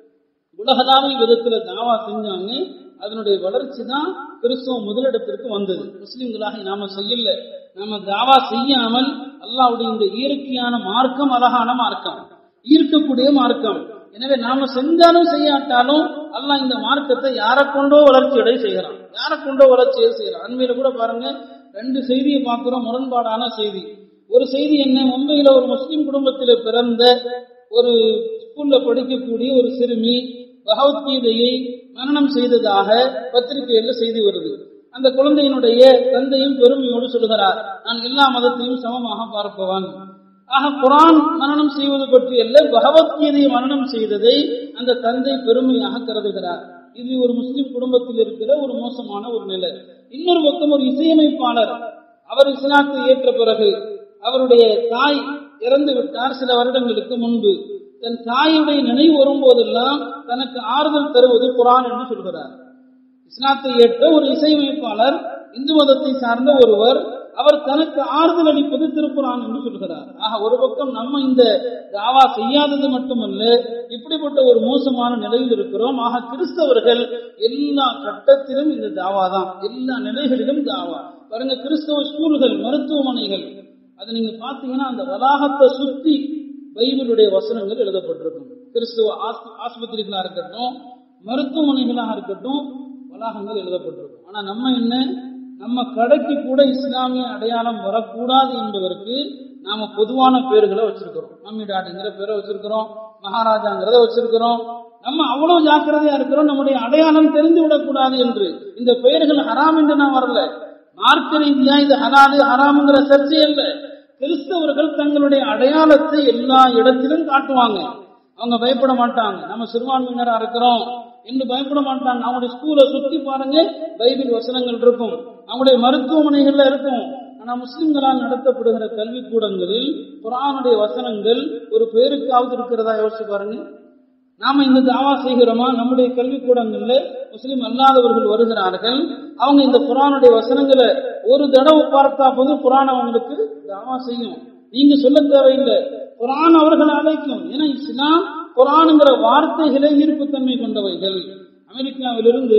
உலகளாவிய விதத்துல தாவா செஞ்சாங்க அதனுடைய வளர்ச்சி தான் கிறிஸ்தவம் முதலிடத்திற்கு வந்தது முஸ்லிம்களாக நாம செய்யல நாம தாவா செய்யாமல் அல்லாவுடைய இந்த இயற்கையான மார்க்கம் அழகான மார்க்கம் ஈர்க்கக்கூடிய மார்க்கம் எனவே நாம செஞ்சாலும் செய்யாட்டாலும் அல்லாஹ் இந்த மார்க்கத்தை யாரை கொண்டோ வளர்ச்சி அடைய செய்கிறான் யாரை கொண்டோ வளர்ச்சியை செய்யறான் அண்மையில கூட பாருங்க ரெண்டு செய்தியை பார்க்கிறோம் முரண்பாடான செய்தி ஒரு செய்தி என்ன மும்பையில ஒரு முஸ்லிம் குடும்பத்தில் பிறந்த ஒரு ஸ்கூல்ல படிக்கக்கூடிய ஒரு சிறுமி பகவத்கீதையை மனனம் செய்ததாக பத்திரிகையில் செய்தி வருது அந்த குழந்தையினுடைய தந்தையும் பெருமையோடு சொல்கிறார் நான் எல்லா மதத்தையும் சமமாக பார்ப்பவன் ஆக குரான் மனனம் செய்வது பற்றி அல்ல பகவத்கீதையை மனனம் செய்ததை அந்த தந்தை பெருமையாக கருதுகிறார் இது ஒரு முஸ்லிம் குடும்பத்தில் இருக்கிற ஒரு மோசமான ஒரு நிலை இன்னொரு பக்கம் ஒரு இசையமைப்பாளர் அவர் இஸ்லாத்தை ஏற்ற பிறகு அவருடைய தாய் இறந்து விட்டார் சில வருடங்களுக்கு முன்பு தன் தாயுடைய நினைவு வரும்போதெல்லாம் தனக்கு ஆறுதல் தருவது குரான் என்று சொல்கிறார் இஸ்லாத்தை ஏற்ற ஒரு இசையமைப்பாளர் இந்து மதத்தை சார்ந்த ஒருவர் அவர் தனக்கு ஆறுதல் அளிப்பது திருக்குறான் என்று சொல்கிறார் ஆக ஒரு பக்கம் நம்ம இந்த தாவா செய்யாதது மட்டுமல்ல இப்படிப்பட்ட ஒரு மோசமான நிலையில் இருக்கிறோம் ஆக கிறிஸ்தவர்கள் எல்லா கட்டத்திலும் இந்த தாவா தான் எல்லா நிலைகளிலும் தாவா பாருங்க கிறிஸ்தவ ஸ்கூல்கள் மருத்துவமனைகள் அது நீங்க பாத்தீங்கன்னா அந்த வளாகத்தை சுத்தி பைபிளுடைய வசனங்கள் எழுதப்பட்டிருக்கும் கிறிஸ்துவ ஆஸ்பத்திரிகளா இருக்கட்டும் மருத்துவமனைகளாக இருக்கட்டும் வளாகங்கள் எழுதப்பட்டிருக்கும் ஆனா நம்ம என்ன நம்ம கடைக்கு கூட இஸ்லாமிய அடையாளம் வரக்கூடாது என்பதற்கு நாம பொதுவான பேர்களை வச்சிருக்கிறோம் மம்மிடாடுங்கிற பேரை வச்சிருக்கிறோம் மகாராஜாங்கிறத வச்சிருக்கிறோம் நம்ம அவ்வளவு ஜாக்கிரதையா இருக்கிறோம் நம்முடைய அடையாளம் தெரிந்து விடக்கூடாது என்று இந்த பெயர்கள் ஹராம் என்று நான் வரல மார்க்க ரீதியா இது ஹலாலு ஹராமுங்கிற சர்ச்சை அல்ல கிறிஸ்தவர்கள் தங்களுடைய அடையாளத்தை எல்லா இடத்திலும் காட்டுவாங்க அவங்க பயப்பட மாட்டாங்க நம்ம சிறுபான்மையினரா இருக்கிறோம் என்று பயப்பட மாட்டாங்க அவங்களுடைய ஸ்கூலை சுத்தி பாருங்க பைபிள் வசனங்கள் இருக்கும் அவங்களுடைய மருத்துவமனைகள்ல இருக்கும் ஆனா முஸ்லிம்களால் நடத்தப்படுகிற கல்வி கூடங்களில் குரானுடைய வசனங்கள் ஒரு பேருக்காவது இருக்கிறதா யோசிச்சு பாருங்க நாம இந்த தாவா செய்கிறோமா நம்முடைய கல்விக்கூடங்கள்ல முஸ்லிம் அல்லாதவர்கள் வருகிறார்கள் அவங்க இந்த குரானுடைய வசனங்களை ஒரு தடவை பார்த்தா போது குரான் அவங்களுக்கு தாவா செய்யும் நீங்க சொல்ல தேவையில்லை குரான் அவர்கள் அழைக்கும் ஏன்னா இஸ்லாம் குரானுங்கிற வார்த்தைகளே ஈர்ப்புத்தன்மை கொண்டவைகள் அமெரிக்காவிலிருந்து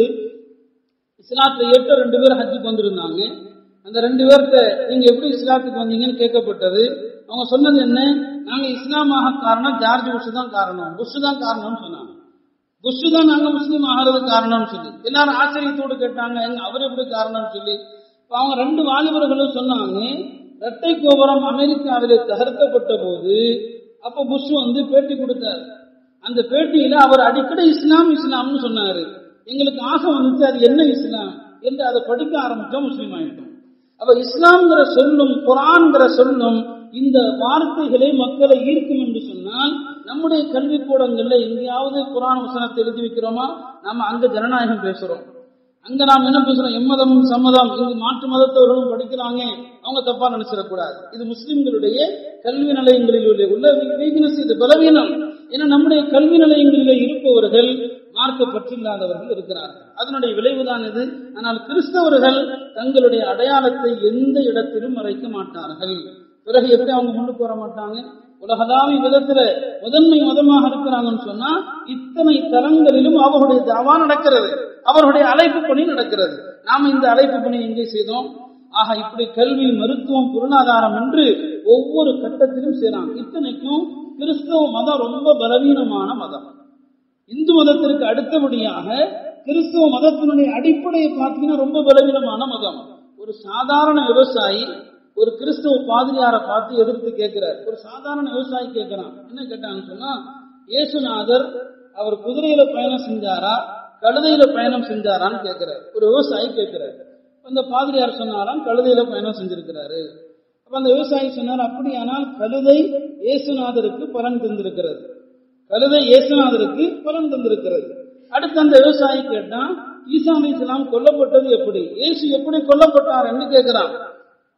இஸ்லாத்தை ஏற்ற ரெண்டு பேர் ஹஜ்ஜுக்கு வந்திருந்தாங்க அந்த ரெண்டு பேர்த்த நீங்க எப்படி இஸ்லாத்துக்கு வந்தீங்கன்னு கேட்கப்பட்டது அவங்க சொன்னது என்ன நாங்க இஸ்லாமாக காரணம் ஜார்ஜ் புஷ் தான் காரணம் புஷ் தான் காரணம்னு சொன்னாங்க புஷ் தான் நாங்க முஸ்லீம் ஆகிறது காரணம்னு சொல்லி எல்லாரும் ஆச்சரியத்தோடு கேட்டாங்க எங்க அவர் எப்படி காரணம்னு சொல்லி அவங்க ரெண்டு வாலிபர்களும் சொன்னாங்க இரட்டை கோபுரம் அமெரிக்காவிலே தகர்க்கப்பட்ட போது அப்ப புஷ் வந்து பேட்டி கொடுத்தார் அந்த பேட்டியில அவர் அடிக்கடி இஸ்லாம் இஸ்லாம்னு சொன்னாரு எங்களுக்கு ஆசை வந்துச்சு அது என்ன இஸ்லாம் என்று அதை படிக்க ஆரம்பிச்சோம் முஸ்லீம் ஆயிட்டோம் அப்ப இஸ்லாம்ங்கிற சொல்லும் குரான்கிற சொல்லும் இந்த வார்த்தைகளை மக்களை ஈர்க்கும் என்று சொன்னால் நம்முடைய கல்வி கூடங்கள்ல எங்கேயாவது குரான் வசனத்தை எழுதி வைக்கிறோமா நாம அங்க ஜனநாயகம் பேசுறோம் அங்க நாம் என்ன பேசுறோம் எம்மதம் சம்மதம் இங்கு மாற்று மதத்தவர்களும் படிக்கிறாங்க அவங்க தப்பா நினைச்சிடக்கூடாது இது முஸ்லிம்களுடைய கல்வி நிலையங்களில் உள்ள உள்ள வீக்னஸ் இது பலவீனம் ஏன்னா நம்முடைய கல்வி நிலையங்களில் இருப்பவர்கள் மார்க்க பற்றில்லாதவர்கள் இருக்கிறார்கள் அதனுடைய விளைவுதான் இது ஆனால் கிறிஸ்தவர்கள் தங்களுடைய அடையாளத்தை எந்த இடத்திலும் மறைக்க மாட்டார்கள் பிறகு எப்படி அவங்க முன்னுக்கு வர மாட்டாங்க உலகளாவிய விதத்துல முதன்மை மதமாக இருக்கிறாங்கன்னு சொன்னா இத்தனை தலங்களிலும் அவர்களுடைய தாவா நடக்கிறது அவர்களுடைய அழைப்பு பணி நடக்கிறது நாம இந்த அழைப்பு பணி எங்கே செய்தோம் ஆக இப்படி கல்வி மருத்துவம் பொருளாதாரம் என்று ஒவ்வொரு கட்டத்திலும் செய்றாங்க இத்தனைக்கும் கிறிஸ்தவ மதம் ரொம்ப பலவீனமான மதம் இந்து மதத்திற்கு அடுத்தபடியாக கிறிஸ்துவ மதத்தினுடைய அடிப்படையை பார்த்தீங்கன்னா ரொம்ப பலவீனமான மதம் ஒரு சாதாரண விவசாயி ஒரு கிறிஸ்துவ பாதிரியாரை பார்த்து எதிர்த்து கேட்கிறார் ஒரு சாதாரண விவசாயி கேட்கிறான் என்ன கேட்டான்னு சொன்னா இயேசுநாதர் அவர் குதிரையில பயணம் செஞ்சாரா கழுதையில பயணம் செஞ்சாரான்னு கேட்கிறார் ஒரு விவசாயி கேட்கிறார் அந்த பாதிரியார் சொன்னாராம் கழுதையில பயணம் செஞ்சிருக்கிறாரு அப்ப அந்த விவசாயி சொன்னார் அப்படியானால் கழுதை இயேசுநாதருக்கு பலன் தந்திருக்கிறது கழுதை இயேசுநாதருக்கு பலன் தந்திருக்கிறது அடுத்து அந்த விவசாயி கேட்டான் ஈசா அலி இஸ்லாம் கொல்லப்பட்டது எப்படி இயேசு எப்படி கொல்லப்பட்டார் என்று கேட்கிறான்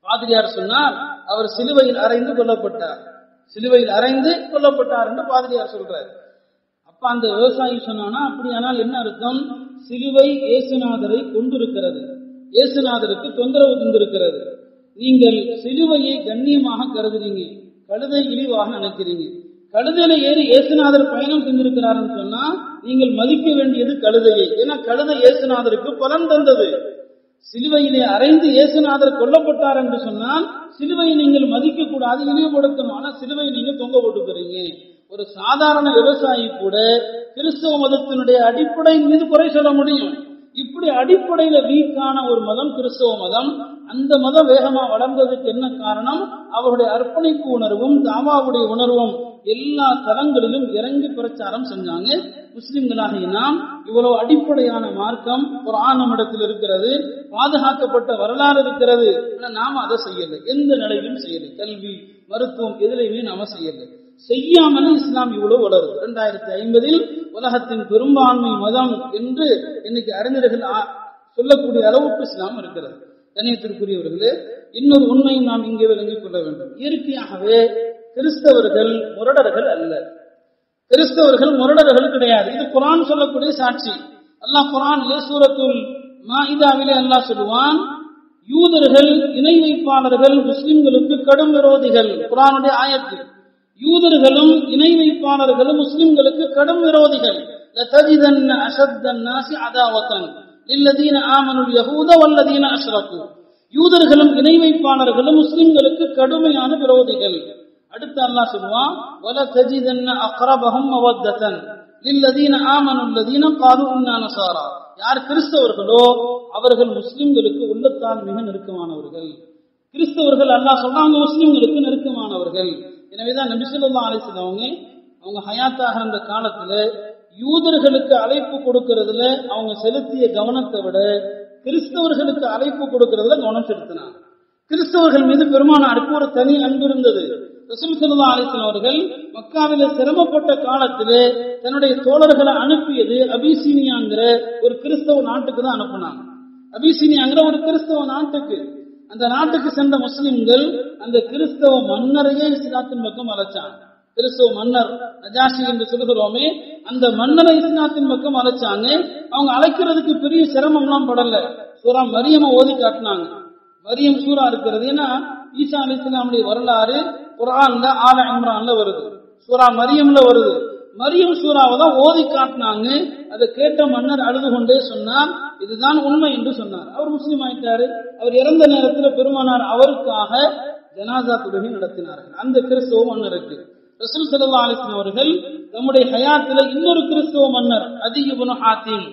பாதிரியார் சொன்னார் அவர் சிலுவையில் அறைந்து கொல்லப்பட்டார் சிலுவையில் அறைந்து கொல்லப்பட்டார் என்று பாதிரியார் சொல்றார் அப்ப அந்த விவசாயி சொன்னானா அப்படியானால் என்ன அர்த்தம் சிலுவை இயேசுநாதரை கொண்டிருக்கிறது இயேசுநாதருக்கு தொந்தரவு தந்திருக்கிறது நீங்கள் சிலுவையை கண்ணியமாக கருதுறீங்க கழுதை இழிவாக நினைக்கிறீங்க கழுதையில ஏறி இயேசுநாதர் பயணம் செஞ்சிருக்கிறாருன்னு சொன்னா நீங்கள் மதிக்க வேண்டியது கழுதையை ஏன்னா கழுதை இயேசுநாதருக்கு பலன் தந்தது சிலுவையிலே அறைந்து இயேசுநாதர் கொல்லப்பட்டார் என்று சொன்னால் சிலுவையை நீங்கள் மதிக்க கூடாது இழிவுபடுத்தணும் ஆனா சிலுவையை நீங்க தொங்க போட்டுக்கிறீங்க ஒரு சாதாரண விவசாயி கூட கிறிஸ்தவ மதத்தினுடைய அடிப்படையின் மீது குறை சொல்ல முடியும் இப்படி அடிப்படையில வீக்கான ஒரு மதம் கிறிஸ்தவ மதம் அந்த மதம் வேகமா வளர்ந்ததுக்கு என்ன காரணம் அவருடைய அர்ப்பணிப்பு உணர்வும் தாவாவுடைய உணர்வும் எல்லா தளங்களிலும் இறங்கி பிரச்சாரம் செஞ்சாங்க முஸ்லிம்களாகிய நாம் இவ்வளவு அடிப்படையான மார்க்கம் ஒரு நம்மிடத்தில் இருக்கிறது பாதுகாக்கப்பட்ட வரலாறு இருக்கிறது ஆனா நாம அதை செய்யலை எந்த நிலையிலும் செய்யலை கல்வி மருத்துவம் எதிலையுமே நாம செய்யலை செய்யாமலும் இஸ்லாம் இவ்வளவு வளருது இரண்டாயிரத்தி ஐம்பதில் உலகத்தின் பெரும்பான்மை மதம் என்று இன்னைக்கு அறிஞர்கள் ஆ- சொல்லக்கூடிய அளவுக்கு இஸ்லாம் இருக்கிறது கணியத்திற்குரியவர்களே இன்னொரு உண்மையை நாம் இங்கே விளங்கிக் கொள்ள வேண்டும் இயற்கையாகவே கிறிஸ்தவர்கள் முரடர்கள் அல்ல கிறிஸ்தவர்கள் முரடர்கள் கிடையாது இது குரான் சொல்லக்கூடிய சாட்சி அல்லாஹ் குரானிலே சூரத்துல் மாஇதாவிலே அல்லாஹ் சொல்லுவான் யூதர்கள் இணை வைப்பாளர்கள் முஸ்லிம்களுக்கு கடும் விரோதிகள் குரானுடைய ஆயத்து யூதர்களும் இணை வைப்பாளர்களும் முஸ்லிம்களுக்கு கடும் விரோதிகள் لَتَجِدَنَّ أَشَدَّ النَّاسِ عَدَاوَةً لِلَّذِينَ آمَنُوا الْيَهُودَ وَالَّذِينَ أَشْرَكُوا யூதர்களும் இணை வைப்பாளர்களும் முஸ்லிம்களுக்கு கடுமையான விரோதிகள் அடுத்து அல்லாஹ் சொல்லுவான் وَلَتَجِدَنَّ أَقْرَبَهُمْ مَوَدَّةً لِلَّذِينَ آمَنُوا الَّذِينَ قَالُوا إِنَّا نَصَارَى யார் கிறிஸ்தவர்களோ அவர்கள் முஸ்லிம்களுக்கு உள்ளத்தால் மிக நெருக்கமானவர்கள் கிறிஸ்தவர்கள் அல்லாஹ் சொல்றாங்க முஸ்லிம்களுக்கு நெருக்கமானவர்கள் எனவேதான் நபி ஸல்லல்லாஹு அலைஹி வஸல்லம் அவங்க அவங்க ஹயாத்தாக இருந்த காலத்துல யூதர்களுக்கு அழைப்பு கொடுக்கறதுல அவங்க செலுத்திய கவனத்தை விட கிறிஸ்தவர்களுக்கு அழைப்பு கொடுக்கறதுல கவனம் செலுத்தினாங்க கிறிஸ்தவர்கள் மீது பெருமானாருக்கு ஒரு தனி அன்பு இருந்தது ரசூல் ஸல்லல்லாஹு அலைஹி வஸல்லம் அவர்கள் மக்காவிலே சிரமப்பட்ட காலத்திலே தன்னுடைய தோழர்களை அனுப்பியது அபிசீனியாங்கிற ஒரு கிறிஸ்தவ நாட்டுக்கு தான் அனுப்புனாங்க அபிசீனியாங்கிற ஒரு கிறிஸ்தவ நாட்டுக்கு அந்த நாட்டுக்கு சென்ற முஸ்லிம்கள் அந்த கிறிஸ்தவ மன்னரையே இஸ்லாத்தின் பக்கம் அழைச்சாங்க கிறிஸ்தவ மன்னர் நஜாஷி என்று சொல்லுகிறோமே அந்த மன்னரை இஸ்லாத்தின் பக்கம் அழைச்சாங்க அவங்க அழைக்கிறதுக்கு பெரிய சிரமம்லாம் படல சூரா மரியம ஓதி காட்டினாங்க மரியம் சூரா இருக்கிறது ஏன்னா ஈசா அலி இஸ்லாமுடைய வரலாறு குரான்ல ஆல இம்ரான்ல வருது சூரா மரியம்ல வருது மரியம் சூறாவை தான் ஓதி காட்டினாங்க அதை கேட்ட மன்னர் அழுது கொண்டே சொன்னார் இதுதான் உண்மை என்று சொன்னார் அவர் முஸ்லீம் ஆயிட்டாரு அவர் இறந்த நேரத்தில் பெருமானார் அவருக்காக ஜனாசா தொழுகை நடத்தினார்கள் அந்த கிறிஸ்தவ மன்னருக்கு ரசூல் சல்லா அலிஸ்லாம் அவர்கள் தம்முடைய ஹயாத்துல இன்னொரு கிறிஸ்தவ மன்னர் அதியுபனு ஹாத்திம்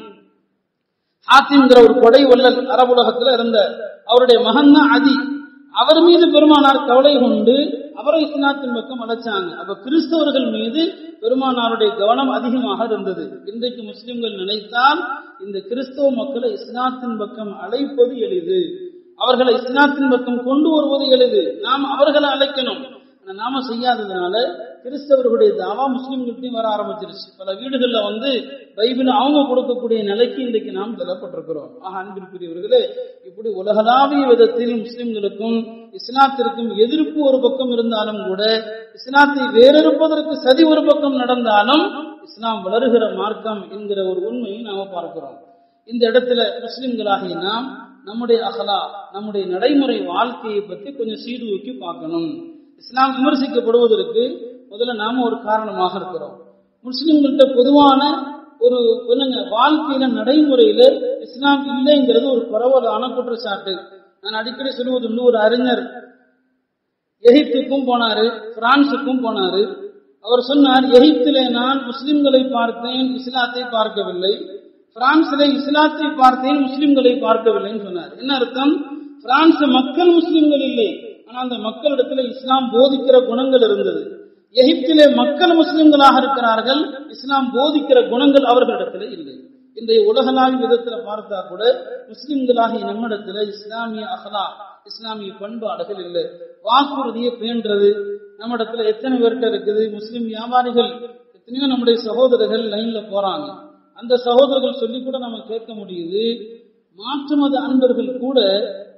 ஹாத்திம்ங்கிற ஒரு கொடை வள்ளல் அரபுலகத்துல இருந்த அவருடைய மகன் தான் அதி அவர் மீது பெருமானார் கவலை கொண்டு அவரை இஸ்லாத்தின் பக்கம் அழைச்சாங்க அப்ப கிறிஸ்தவர்கள் மீது பெருமானாருடைய கவனம் அதிகமாக இருந்தது இன்றைக்கு முஸ்லிம்கள் நினைத்தால் இந்த கிறிஸ்தவ மக்களை இஸ்லாத்தின் பக்கம் அழைப்பது எளிது அவர்களை இஸ்லாத்தின் பக்கம் கொண்டு வருவது எளிது நாம் அவர்களை அழைக்கணும் ஆனா நாம செய்யாததுனால கிறிஸ்தவர்களுடைய தாவா முஸ்லிம்கிட்டையும் வர ஆரம்பிச்சிருச்சு பல வீடுகள்ல வந்து பைபிள் அவங்க கொடுக்கக்கூடிய நிலைக்கு இன்றைக்கு நாம் தள்ளப்பட்டிருக்கிறோம் ஆக அன்பிற்குரியவர்களே இப்படி உலகளாவிய விதத்தில் முஸ்லிம்களுக்கும் இஸ்லாத்திற்கும் எதிர்ப்பு ஒரு பக்கம் இருந்தாலும் கூட இஸ்லாத்தை வேறெடுப்பதற்கு சதி ஒரு பக்கம் நடந்தாலும் இஸ்லாம் வளருகிற மார்க்கம் என்கிற ஒரு உண்மையை நாம பார்க்கிறோம் இந்த இடத்துல முஸ்லிம்களாகிய நாம் நம்முடைய அகலா நம்முடைய நடைமுறை வாழ்க்கையை பற்றி கொஞ்சம் சீர்தூக்கி பார்க்கணும் இஸ்லாம் விமர்சிக்கப்படுவதற்கு முதல்ல நாம ஒரு காரணமாக இருக்கிறோம் முஸ்லிம்கள்ட்ட பொதுவான ஒரு என்னங்க வாழ்க்கையில நடைமுறையில இஸ்லாம் இல்லைங்கிறது ஒரு பரவலான குற்றச்சாட்டு நான் அடிக்கடி சொல்லுவது உண்டு ஒரு அறிஞர் எகிப்துக்கும் போனாரு பிரான்சுக்கும் போனாரு அவர் சொன்னார் எகிப்திலே நான் முஸ்லிம்களை பார்த்தேன் இஸ்லாத்தை பார்க்கவில்லை பிரான்சிலே இஸ்லாத்தை பார்த்தேன் முஸ்லிம்களை பார்க்கவில்லைன்னு சொன்னார் என்ன அர்த்தம் பிரான்ஸ் மக்கள் முஸ்லிம்கள் இல்லை ஆனா அந்த மக்களிடத்துல இஸ்லாம் போதிக்கிற குணங்கள் இருந்தது எகிப்திலே மக்கள் முஸ்லிம்களாக இருக்கிறார்கள் இஸ்லாம் போதிக்கிற குணங்கள் அவர்களிடத்துல இல்லை இன்றைய உலகளாவிய விதத்துல பார்த்தா கூட முஸ்லிம்களாகிய நம்மிடத்துல இஸ்லாமிய அகலா இஸ்லாமிய பண்பாடுகள் இல்லை வாக்குறுதியை பேண்டது நம்மிடத்துல எத்தனை பேர்கிட்ட இருக்குது முஸ்லிம் வியாபாரிகள் எத்தனையோ நம்முடைய சகோதரர்கள் லைன்ல போறாங்க அந்த சகோதரர்கள் சொல்லி கூட நம்ம கேட்க முடியுது மாற்று மத அன்பர்கள் கூட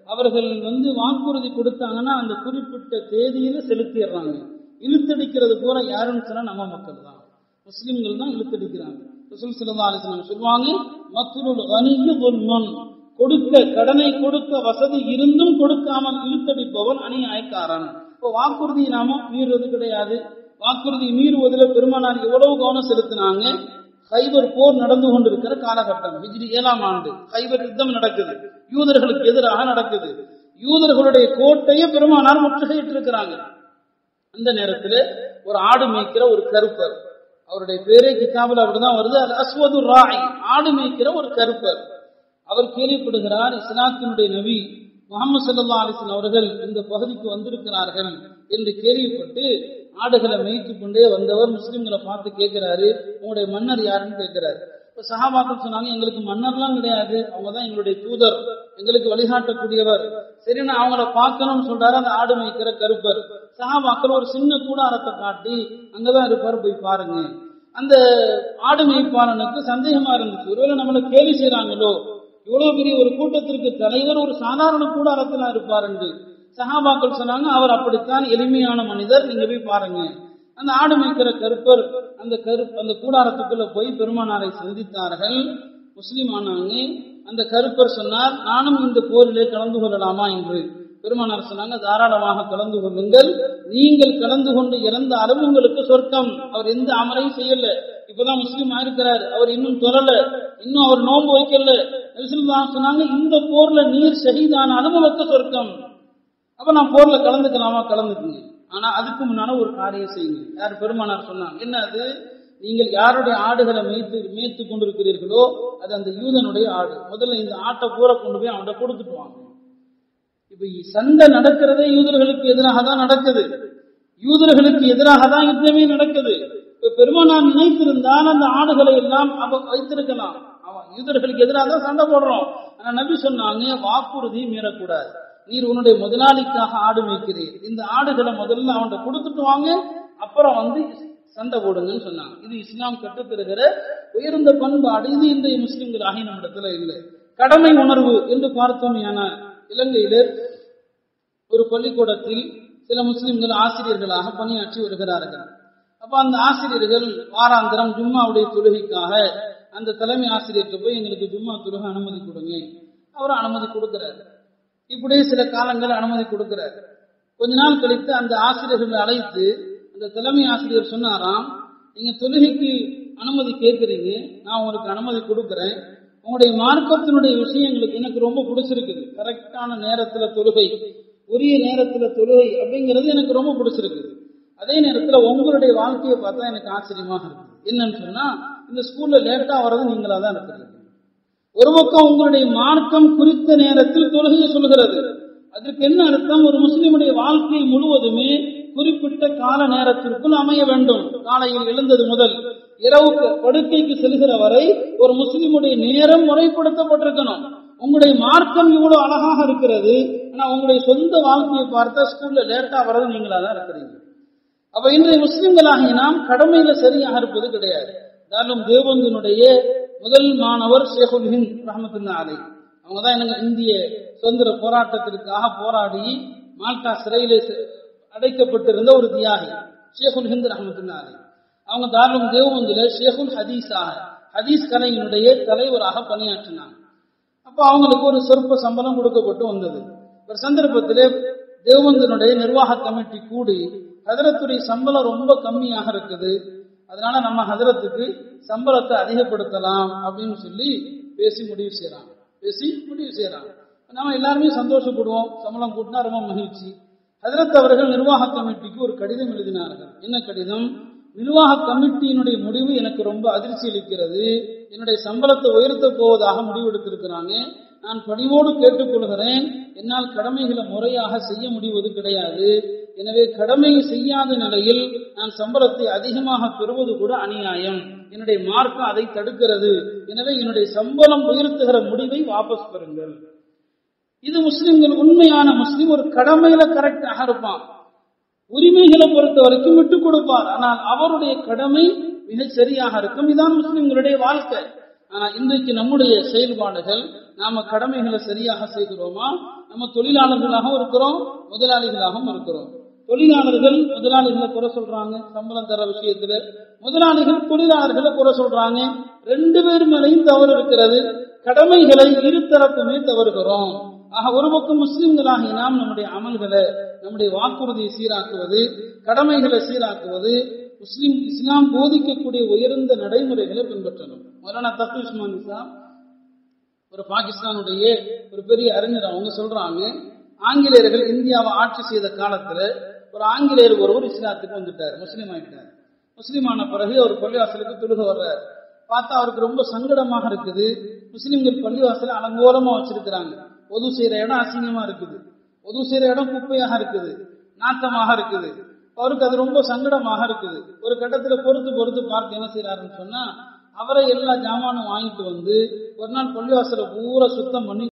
அவர்கள் வந்து வாக்குறுதி கொடுத்தாங்கன்னா அந்த குறிப்பிட்ட தேதியில செலுத்திடுறாங்க இழுத்தடிக்கிறது பூரா யாருன்னு சொன்னா நம்ம மக்கள் தான் முஸ்லிம்கள் தான் இழுத்தடிக்கிறாங்க ரசூல் ஸல்லல்லாஹு அலைஹி வஸல்லம் சொல்லுவாங்க மக்ருல் கனியு துல்மன் கொடுக்க கடனை கொடுக்க வசதி இருந்தும் கொடுக்காமல் இழுத்தடிப்பவன் அநியாயக்காரன் இப்போ வாக்குறுதி நாம மீறுவது கிடையாது வாக்குறுதி மீறுவதில் பெருமானார் எவ்வளவு கவனம் செலுத்தினாங்க ஹைபர் போர் நடந்து கொண்டிருக்கிற காலகட்டம் ஹிஜ்ரி ஏழாம் ஆண்டு ஹைபர் யுத்தம் நடக்குது யூதர்களுக்கு எதிராக நடக்குது யூதர்களுடைய கோட்டையை பெருமானார் முற்றுகையிட்டு இருக்கிறாங்க அந்த நேரத்தில் ஒரு ஆடு மேய்க்கிற ஒரு கருப்பர் அவருடைய பேரே கிதாபில் அப்படிதான் வருது அது அஸ்வது ராய் ஆடு மேய்க்கிற ஒரு கருப்பர் அவர் கேள்விப்படுகிறார் இஸ்லாத்தினுடைய நபி முகமது சல்லா அலிஸ்லாம் அவர்கள் இந்த பகுதிக்கு வந்திருக்கிறார்கள் என்று கேள்விப்பட்டு ஆடுகளை மேய்த்து கொண்டே வந்தவர் முஸ்லிம்களை பார்த்து கேட்கிறாரு உங்களுடைய மன்னர் யாருன்னு கேட்கிறாரு இப்ப சஹாபாக்கள் சொன்னாங்க எங்களுக்கு மன்னர்லாம் கிடையாது அவங்க தான் எங்களுடைய தூதர் எங்களுக்கு வழிகாட்டக்கூடியவர் சரி நான் அவங்கள பார்க்கணும்னு சொல்றாரு அந்த ஆடு மேய்க்கிற கருப்பர் சஹாபாக்கள் ஒரு சின்ன கூடாரத்தை காட்டி அங்கதான் இருப்பார் போய் பாருங்க அந்த ஆடு மேய்ப்பாளனுக்கு சந்தேகமா இருந்துச்சு ஒருவேளை நம்மளை கேலி செய்யறாங்களோ இவ்வளவு பெரிய ஒரு கூட்டத்திற்கு தலைவர் ஒரு சாதாரண கூடாரத்தில் இருப்பார் என்று சஹாபாக்கள் சொன்னாங்க அவர் அப்படித்தான் எளிமையான மனிதர் நீங்க போய் பாருங்க அந்த ஆடு மேய்க்கிற கருப்பர் அந்த கரு அந்த கூடாரத்துக்குள்ள போய் பெருமானாரை சந்தித்தார்கள் முஸ்லிம் ஆனாங்க அந்த கருப்பர் சொன்னார் நானும் இந்த போரிலே கலந்து கொள்ளலாமா என்று பெருமானார் சொன்னாங்க தாராளமாக கலந்து கொள்ளுங்கள் நீங்கள் கலந்து கொண்டு இறந்தாலும் உங்களுக்கு சொர்க்கம் அவர் எந்த அமரையும் செய்யல இப்பதான் முஸ்லீம் ஆயிருக்கிறார் அவர் இன்னும் தொழல இன்னும் அவர் நோன்பு வைக்கல நபிசுல்லாஹ் சொன்னாங்க இந்த போர்ல நீர் ஷஹீதானாலும் உனக்கு சொர்க்கம் அப்ப நான் போர்ல கலந்துக்கலாமா கலந்துக்குங்க ஆனா அதுக்கு முன்னால ஒரு காரியம் செய்யுங்க யார் பெருமானார் சொன்னாங்க என்ன அது நீங்கள் யாருடைய ஆடுகளை மேய்த்து மேய்த்து கொண்டிருக்கிறீர்களோ அது அந்த யூதனுடைய ஆடு முதல்ல இந்த ஆட்டை பூரா கொண்டு போய் அவன்கிட்ட கொடுத்துட்டு வாங்க இப்ப சண்டை நடக்கிறதே யூதர்களுக்கு எதிராக தான் நடக்குது யூதர்களுக்கு எதிராக தான் யுத்தமே நடக்குது இப்ப பெருமானார் நினைத்திருந்தால் அந்த ஆடுகளை எல்லாம் அவ வைத்திருக்கலாம் அவன் யூதர்களுக்கு எதிராக தான் சண்டை போடுறோம் ஆனா நபி சொன்னாங்க வாக்குறுதி மீறக்கூடாது நீர் உன்னுடைய முதலாளிக்காக ஆடு மேய்க்கிறீர் இந்த ஆடுகளை முதல்ல அவன்கிட்ட கொடுத்துட்டு வாங்க அப்புறம் வந்து சண்டை போடுங்கன்னு சொன்னாங்க இது இஸ்லாம் கற்றுத்தருகிற உயர்ந்த பண்பாடு இது இன்றைய முஸ்லிம்களாக நம்மிடத்துல இல்லை கடமை உணர்வு என்று பார்த்தோம் என இலங்கையிலே ஒரு பள்ளிக்கூடத்தில் சில முஸ்லிம்கள் ஆசிரியர்களாக பணியாற்றி வருகிறார்கள் அப்ப அந்த ஆசிரியர்கள் வாராந்திரம் ஜும்மாவுடைய தொழுகைக்காக அந்த தலைமை ஆசிரியர்கிட்ட போய் எங்களுக்கு ஜும்மா தொழுகை அனுமதி கொடுங்க அவர் அனுமதி கொடுக்கிறார் இப்படியே சில காலங்கள் அனுமதி கொடுக்கிறார் கொஞ்ச நாள் கழித்து அந்த ஆசிரியர்களை அழைத்து அந்த தலைமை ஆசிரியர் சொன்னாராம் நீங்க தொழுகைக்கு அனுமதி கேட்குறீங்க நான் உங்களுக்கு அனுமதி கொடுக்குறேன் உங்களுடைய மார்க்கத்தினுடைய விஷயங்களுக்கு எனக்கு ரொம்ப பிடிச்சிருக்குது கரெக்டான நேரத்துல தொழுகை உரிய நேரத்துல தொழுகை அப்படிங்கிறது எனக்கு ரொம்ப பிடிச்சிருக்குது அதே நேரத்துல உங்களுடைய வாழ்க்கையை பார்த்தா எனக்கு ஆச்சரியமாக இருக்கு என்னன்னு சொன்னா இந்த ஸ்கூல்ல லேட்டா வர்றது நீங்களா தான் இருக்கிறீங்க ஒரு பக்கம் உங்களுடைய மார்க்கம் குறித்த நேரத்தில் தொழுகையை சொல்கிறது அதற்கு என்ன அர்த்தம் ஒரு முஸ்லிமுடைய வாழ்க்கை முழுவதுமே குறிப்பிட்ட கால நேரத்திற்குள் அமைய வேண்டும் காலையில் எழுந்தது முதல் இரவுக்கு படுக்கைக்கு செல்கிற வரை ஒரு முஸ்லிமுடைய நேரம் முறைப்படுத்தப்பட்டிருக்கணும் உங்களுடைய மார்க்கம் இவ்வளவு அழகாக இருக்கிறது ஆனா உங்களுடைய சொந்த வாழ்க்கையை பார்த்தா ஸ்கூல்ல லேட்டா வர்றது நீங்களா தான் இருக்கிறீங்க அப்ப இன்றைய முஸ்லிம்களாகிய நாம் கடமையில சரியாக இருப்பது கிடையாது தாலும் தேவந்தினுடைய முதல் மாணவர் ஷேகுல் ஹிந்த் ரஹமத்துல்லா அலை அவங்க தான் எனக்கு இந்திய சுதந்திர போராட்டத்திற்காக போராடி மால்டா சிறையிலே அடைக்கப்பட்டிருந்த ஒரு தியாகி ஷேகுல் ஹிந்த் ரஹமத்துல்லா அலை அவங்க தாரும் தேவந்தில ஷேகுல் ஹதீஸாக ஹதீஸ் கலையினுடைய தலைவராக பணியாற்றினாங்க அப்போ அவங்களுக்கு ஒரு சொற்ப சம்பளம் கொடுக்கப்பட்டு வந்தது ஒரு சந்தர்ப்பத்திலே தேவந்தனுடைய நிர்வாக கமிட்டி கூடி ஹதரத்துடைய சம்பளம் ரொம்ப கம்மியாக இருக்குது அதனால நம்ம ஹதரத்துக்கு சம்பளத்தை அதிகப்படுத்தலாம் அப்படின்னு சொல்லி பேசி முடிவு செய்யறாங்க பேசி முடிவு செய்யறாங்க நம்ம எல்லாருமே சந்தோஷப்படுவோம் சம்பளம் கூட்டினா ரொம்ப மகிழ்ச்சி ஹதரத் அவர்கள் நிர்வாக கமிட்டிக்கு ஒரு கடிதம் எழுதினார்கள் என்ன கடிதம் நிர்வாக கமிட்டியினுடைய முடிவு எனக்கு ரொம்ப அதிர்ச்சி அளிக்கிறது என்னுடைய சம்பளத்தை உயர்த்த போவதாக முடிவெடுத்திருக்கிறாங்க நான் பணிவோடு கேட்டுக்கொள்கிறேன் என்னால் கடமைகளை முறையாக செய்ய முடிவது கிடையாது எனவே கடமையை செய்யாத நிலையில் நான் சம்பளத்தை அதிகமாக பெறுவது கூட அநியாயம் என்னுடைய மார்க்கம் அதை தடுக்கிறது எனவே என்னுடைய சம்பளம் உயர்த்துகிற முடிவை வாபஸ் பெறுங்கள் இது முஸ்லிம்கள் உண்மையான முஸ்லிம் ஒரு கடமையில கரெக்டாக இருப்பான் உரிமைகளை பொறுத்த வரைக்கும் விட்டுக் கொடுப்பார் ஆனால் அவருடைய கடமை மிக சரியாக இருக்கும் இதான் முஸ்லிம்களுடைய வாழ்க்கை ஆனா இன்றைக்கு நம்முடைய செயல்பாடுகள் நாம கடமைகளை சரியாக செய்கிறோமா நம்ம தொழிலாளர்களாகவும் இருக்கிறோம் முதலாளிகளாகவும் இருக்கிறோம் தொழிலாளர்கள் முதலாளிகளை குறை சொல்றாங்க சம்பளம் தர விஷயத்துல முதலாளிகள் தொழிலாளர்களை குறை சொல்றாங்க ரெண்டு பேர் மேலையும் தவறு இருக்கிறது கடமைகளை இருதரப்புமே தவறுகிறோம் ஆக ஒரு பக்கம் முஸ்லிம்களாகிய நாம் நம்முடைய அமல்களை நம்முடைய வாக்குறுதியை சீராக்குவது கடமைகளை சீராக்குவது முஸ்லிம் இஸ்லாம் போதிக்கக்கூடிய உயர்ந்த நடைமுறைகளை பின்பற்றணும் மௌலானா தத்து உஸ்மான் இஸ்லாம் ஒரு பாகிஸ்தானுடைய ஒரு பெரிய அறிஞர் அவங்க சொல்றாங்க ஆங்கிலேயர்கள் இந்தியாவை ஆட்சி செய்த காலத்துல ஒரு ஆங்கிலேயர் ஒருவர் இஸ்லாத்துக்கு வந்துட்டார் முஸ்லீம் ஆயிட்டார் முஸ்லீம் ஆன பிறகு அவர் பள்ளிவாசலுக்கு தொழுக வர்றார் பார்த்தா அவருக்கு ரொம்ப சங்கடமாக இருக்குது முஸ்லிம்கள் பள்ளிவாசல அலங்கோலமா வச்சிருக்கிறாங்க பொது செய்யற இடம் அசிங்கமா இருக்குது பொது செய்யற இடம் குப்பையாக இருக்குது நாட்டமாக இருக்குது அவருக்கு அது ரொம்ப சங்கடமாக இருக்குது ஒரு கட்டத்துல பொறுத்து பொறுத்து பார்த்து என்ன செய்யறாருன்னு சொன்னா அவரை எல்லா ஜாமானும் வாங்கிட்டு வந்து ஒரு நாள் பள்ளிவாசலை பூரா சுத்தம் பண்ணி